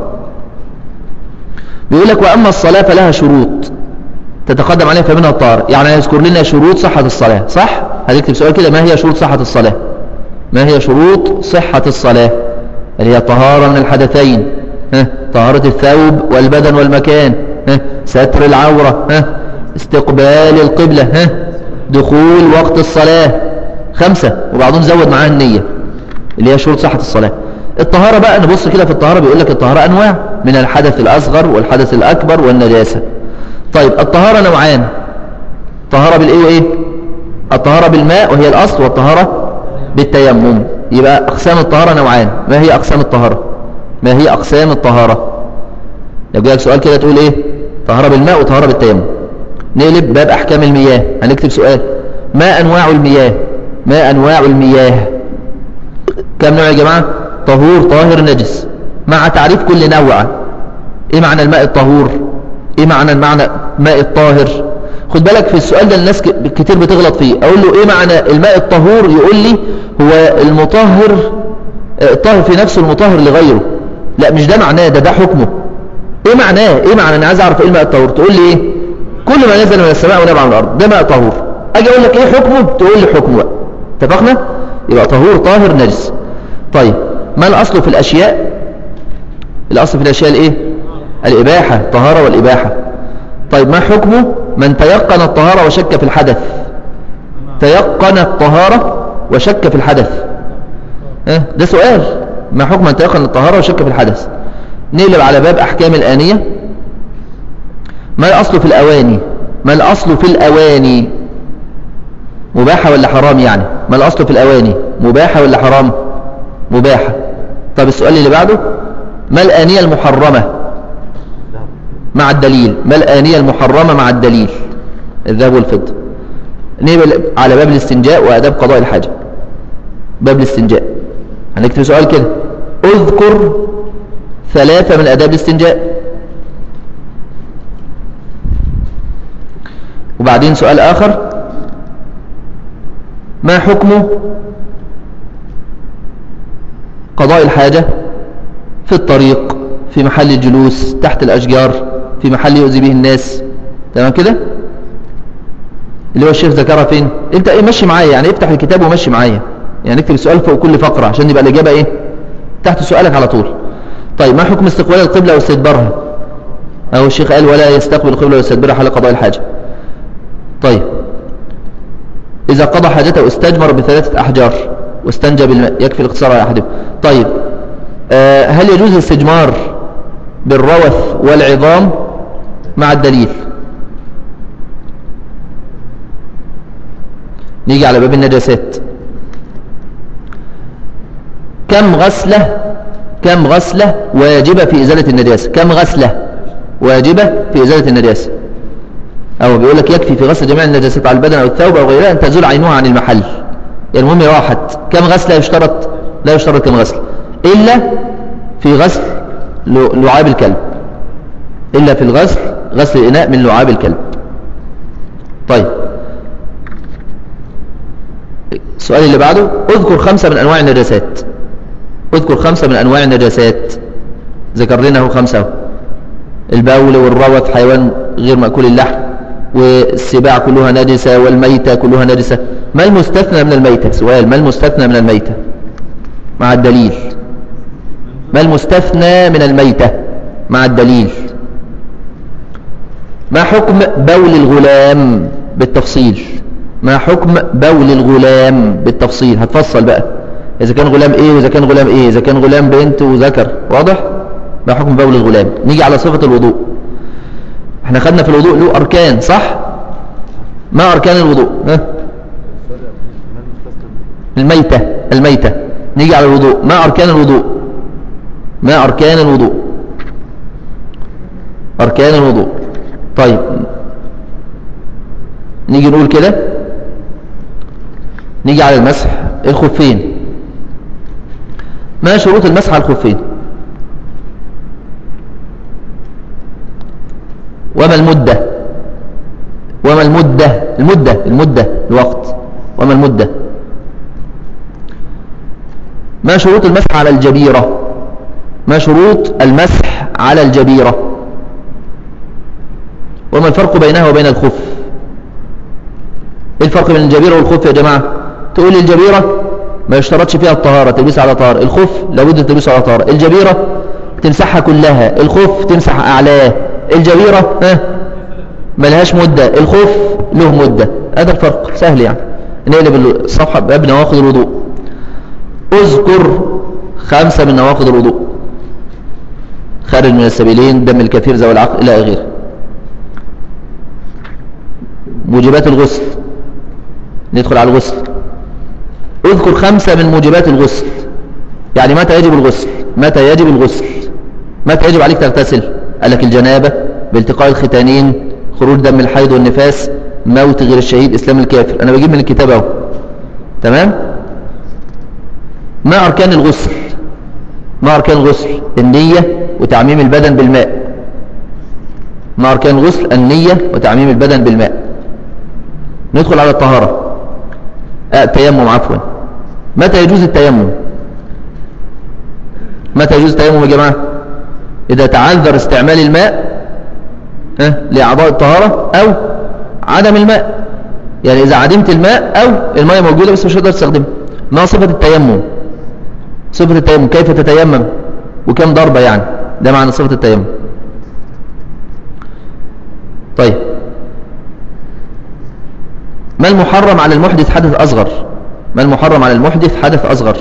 بيقول لك وأما الصلاة فلها شروط تتقدم عليها فمنها الطهارة يعني يذكر لنا شروط صحة الصلاة صح؟ هتكتب سؤال كده ما هي شروط صحة الصلاة ما هي شروط صحة الصلاة اللي هي طهارة من الحدثين ها؟ طهارة الثوب والبدن والمكان ها؟ ستر العورة ها؟ استقبال القبلة ها؟ دخول وقت الصلاة خمسة وبعضهم زود معاها النية اللي هي شروط صحة الصلاة الطهارة بقى نبص كده في الطهارة بيقول لك الطهارة أنواع من الحدث الأصغر والحدث الأكبر والنجاسة طيب الطهارة نوعان طهارة بالإيه وإيه الطهارة بالماء وهي الأصل والطهارة بالتيمم يبقى أقسام الطهارة نوعان ما هي أقسام الطهارة ما هي أقسام الطهارة يبقى لك سؤال كده تقول إيه طهارة بالماء وطهارة بالتيمم نقلب باب أحكام المياه هنكتب سؤال ما أنواع المياه ما أنواع المياه كم نوع يا جماعة طهور طاهر نجس مع تعريف كل نوع ايه معنى الماء الطهور ايه معنى المعنى ماء الطاهر خد بالك في السؤال ده الناس كتير بتغلط فيه اقول له ايه معنى الماء الطهور يقول لي هو المطهر آه، الطاهر في نفسه المطهر لغيره لا مش ده معناه ده ده حكمه ايه معناه ايه معنى انا عايز اعرف ايه الماء الطهور تقول لي ايه كل ما نزل من السماء ونبع من الارض ده ماء طهور اجي اقول لك ايه حكمه تقول لي حكمه بقى اتفقنا يبقى طهور طاهر نجس طيب ما الأصل في الأشياء الأصل في الأشياء الإيه الإباحة طهارة والإباحة طيب ما حكمه من تيقن الطهارة وشك في الحدث تيقن الطهارة وشك في الحدث اه ده سؤال ما حكم من تيقن الطهارة وشك في الحدث نقلب على باب أحكام الآنية ما الأصل في الأواني ما الأصل في الأواني مباحة ولا حرام يعني ما الأصل في الأواني مباحة ولا حرام مباحة طب السؤال اللي بعده ما الآنية المحرمة مع الدليل ما الآنية المحرمة مع الدليل الذهب والفضة نيجي على باب الاستنجاء وآداب قضاء الحاجة باب الاستنجاء هنكتب سؤال كده اذكر ثلاثة من آداب الاستنجاء وبعدين سؤال آخر ما حكم قضاء الحاجة في الطريق في محل الجلوس تحت الأشجار في محل يؤذي به الناس تمام كده اللي هو الشيخ ذكرها فين انت ايه مشي معايا يعني افتح الكتاب ومشي معايا يعني اكتب السؤال فوق كل فقرة عشان يبقى الإجابة ايه تحت سؤالك على طول طيب ما حكم استقبال القبلة واستدبارها أو الشيخ قال ولا يستقبل القبلة ويستدبرها حال قضاء الحاجة طيب إذا قضى حاجته استجمر بثلاثة أحجار واستنجى بالماء يكفي الاقتصار على أحدهم طيب آه هل يجوز الاستجمار بالروث والعظام مع الدليل نيجي على باب النجاسات كم غسلة كم غسلة واجبة في إزالة النجاسة كم غسلة واجبة في إزالة النجاسة أو بيقول لك يكفي في غسل جميع النجاسات على البدن أو الثوب أو غيرها أن تزول عينها عن المحل يعني المهم راحت كم غسلة يشترط لا يشترط كم غسل إلا في غسل لعاب الكلب إلا في الغسل غسل الإناء من لعاب الكلب طيب السؤال اللي بعده اذكر خمسة من أنواع النجاسات اذكر خمسة من أنواع النجاسات ذكر لنا هو خمسة البول والروث حيوان غير مأكول اللحم والسباع كلها نجسة والميتة كلها نجسة ما المستثنى من الميتة سؤال ما المستثنى من الميتة مع الدليل ما المستثنى من الميتة مع الدليل ما حكم بول الغلام بالتفصيل ما حكم بول الغلام بالتفصيل هتفصل بقى إذا كان غلام إيه وإذا كان غلام إيه إذا كان غلام بنت وذكر واضح ما حكم بول الغلام نيجي على صفة الوضوء احنا خدنا في الوضوء له أركان صح ما أركان الوضوء ها؟ الميتة الميتة نيجي على الوضوء ما أركان الوضوء ما أركان الوضوء أركان الوضوء طيب نيجي نقول كده نيجي على المسح الخفين ما شروط المسح على الخفين وما المدة وما المدة المدة المدة الوقت وما المدة ما شروط المسح على الجبيرة ما شروط المسح على الجبيرة وما الفرق بينها وبين الخف ايه الفرق بين الجبيرة والخف يا جماعة تقول لي الجبيرة ما يشترطش فيها الطهارة تلبسها على طهارة الخف لابد تلبسه على طهارة الجبيرة تمسحها كلها الخف تمسح أعلاه الجبيرة ها ملهاش مدة الخف له مدة هذا الفرق سهل يعني نقلب الصفحة باب نواقض الوضوء اذكر خمسة من نواقض الوضوء خارج من السبيلين دم الكثير ذوي العقل إلى غيره موجبات الغسل ندخل على الغسل اذكر خمسة من موجبات الغسل يعني متى يجب الغسل متى يجب الغسل متى يجب عليك تغتسل قال لك الجنابة بالتقاء الختانين خروج دم الحيض والنفاس موت غير الشهيد اسلام الكافر انا بجيب من الكتاب اهو تمام ما اركان الغسل ما اركان الغسل النية وتعميم البدن بالماء ما اركان الغسل النية وتعميم البدن بالماء ندخل على الطهارة آه التيمم عفوا متى يجوز التيمم متى يجوز التيمم يا جماعة إذا تعذر استعمال الماء ها لأعضاء الطهارة أو عدم الماء يعني إذا عدمت الماء أو الماء موجودة بس مش هتقدر تستخدمها ما صفة التيمم صفة التيمم كيف تتيمم وكم ضربة يعني ده معنى صفة التيمم طيب ما المحرم على المحدث حدث أصغر ما المحرم على المحدث حدث أصغر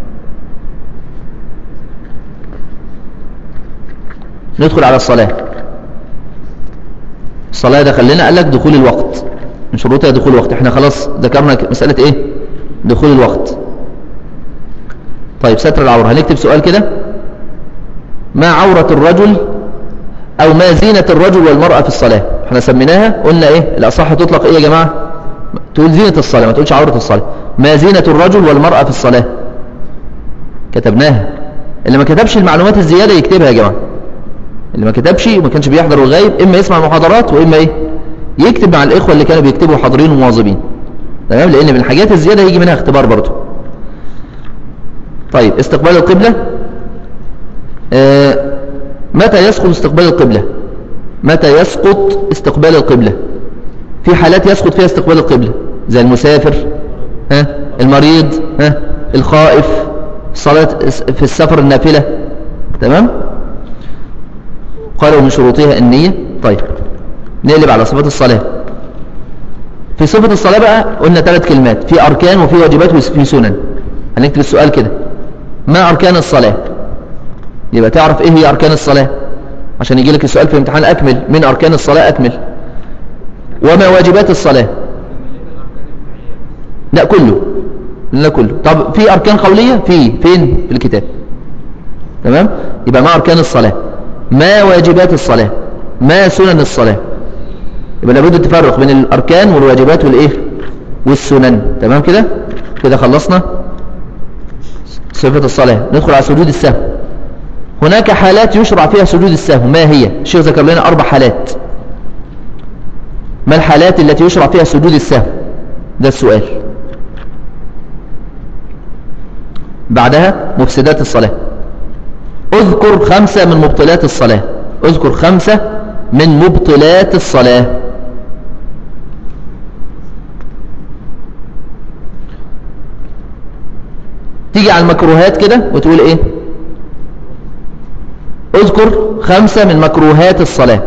ندخل على الصلاة الصلاة ده خلينا قال لك دخول الوقت من شروطها دخول الوقت احنا خلاص ذكرنا مسألة ايه دخول الوقت طيب ستر العورة هنكتب سؤال كده ما عورة الرجل او ما زينة الرجل والمرأة في الصلاة احنا سميناها قلنا ايه الاصح تطلق ايه يا جماعة تقول زينة الصلاة ما تقولش عورة الصلاة ما زينة الرجل والمرأة في الصلاة كتبناها اللي ما كتبش المعلومات الزيادة يكتبها يا جماعة اللي ما كتبش وما كانش بيحضر الغايب إما يسمع المحاضرات وإما إيه يكتب مع الإخوة اللي كانوا بيكتبوا حاضرين ومواظبين تمام لأن من الحاجات الزيادة يجي منها اختبار برضه طيب استقبال القبلة آه متى يسقط استقبال القبلة متى يسقط استقبال القبلة في حالات يسقط فيها استقبال القبلة زي المسافر ها المريض ها الخائف صلاة في السفر النافلة تمام قالوا من شروطها النية طيب نقلب على صفة الصلاة في صفة الصلاة بقى قلنا ثلاث كلمات في أركان وفي واجبات وفي سنن هنكتب السؤال كده ما أركان الصلاة يبقى تعرف إيه هي أركان الصلاة عشان يجي لك السؤال في الامتحان أكمل من أركان الصلاة أكمل وما واجبات الصلاة لا كله لا كله طب في أركان قولية في فين في الكتاب تمام يبقى ما أركان الصلاة ما واجبات الصلاة ما سنن الصلاة يبقى لابد التفرق بين الأركان والواجبات والإيه والسنن تمام كده كده خلصنا صفة الصلاة ندخل على سجود السهو هناك حالات يشرع فيها سجود السهو ما هي الشيخ ذكر لنا أربع حالات ما الحالات التي يشرع فيها سجود السهو ده السؤال بعدها مفسدات الصلاة اذكر خمسة من مبطلات الصلاة اذكر خمسة من مبطلات الصلاة تيجي على المكروهات كده وتقول ايه اذكر خمسة من مكروهات الصلاة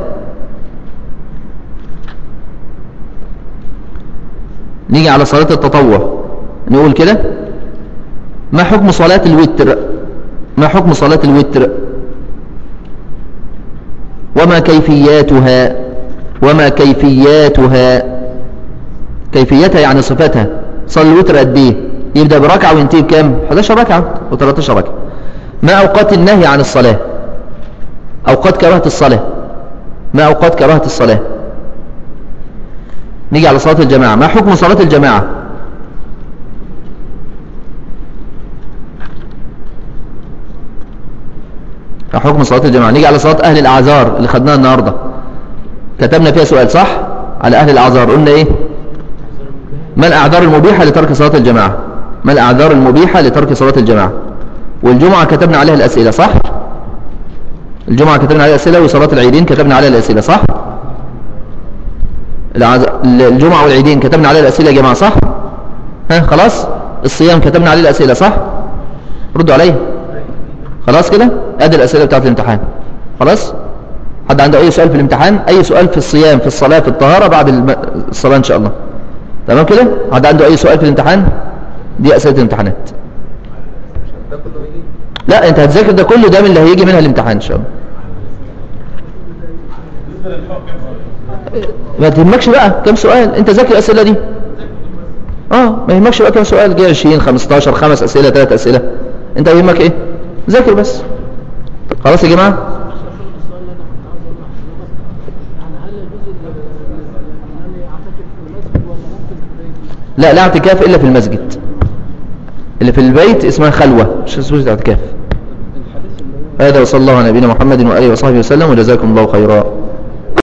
نيجي على صلاة التطوع نقول كده ما حكم صلاة الوتر ما حكم صلاة الوتر وما كيفياتها وما كيفياتها كيفيتها يعني صفتها صلى الوتر قد ايه يبدأ بركعة وينتهي بكام 11 ركعة و13 ركعة ما أوقات النهي عن الصلاة أوقات كراهة الصلاة ما أوقات كراهة الصلاة نيجي على صلاة الجماعة ما حكم صلاة الجماعة ما حكم صلاة الجماعة نيجي على صلاة أهل الأعذار اللي خدناها النهاردة كتبنا فيها سؤال صح على أهل الأعذار قلنا إيه ما الأعذار المبيحة لترك صلاة الجماعة ما الأعذار المبيحة لترك صلاة الجماعة والجمعة كتبنا عليها الأسئلة صح الجمعة كتبنا عليها الأسئلة وصلاة العيدين كتبنا عليها الأسئلة صح الجمعة والعيدين كتبنا عليها الأسئلة يا جماعة صح ها خلاص الصيام كتبنا عليه الأسئلة صح ردوا عليا خلاص كده ادي الأسئلة بتاعت الامتحان خلاص حد عنده أي سؤال في الامتحان أي سؤال في الصيام في الصلاة في الطهارة بعد الصلاة إن شاء الله تمام كده حد عنده أي سؤال في الامتحان دي أسئلة الامتحانات لا انت هتذاكر ده كله ده من اللي هيجي منها الامتحان ان شاء الله ما تهمكش بقى كم سؤال انت ذاكر الاسئله دي اه ما يهمكش بقى كم سؤال جاي 20 15 خمس اسئله ثلاث اسئله انت يهمك ايه ذاكر بس خلاص يا جماعه لا لا اعتكاف الا في المسجد اللي في البيت اسمها خلوة مش اسمها اعتكاف هذا وصلى الله على نبينا محمد وآله وصحبه وسلم وجزاكم الله خيرا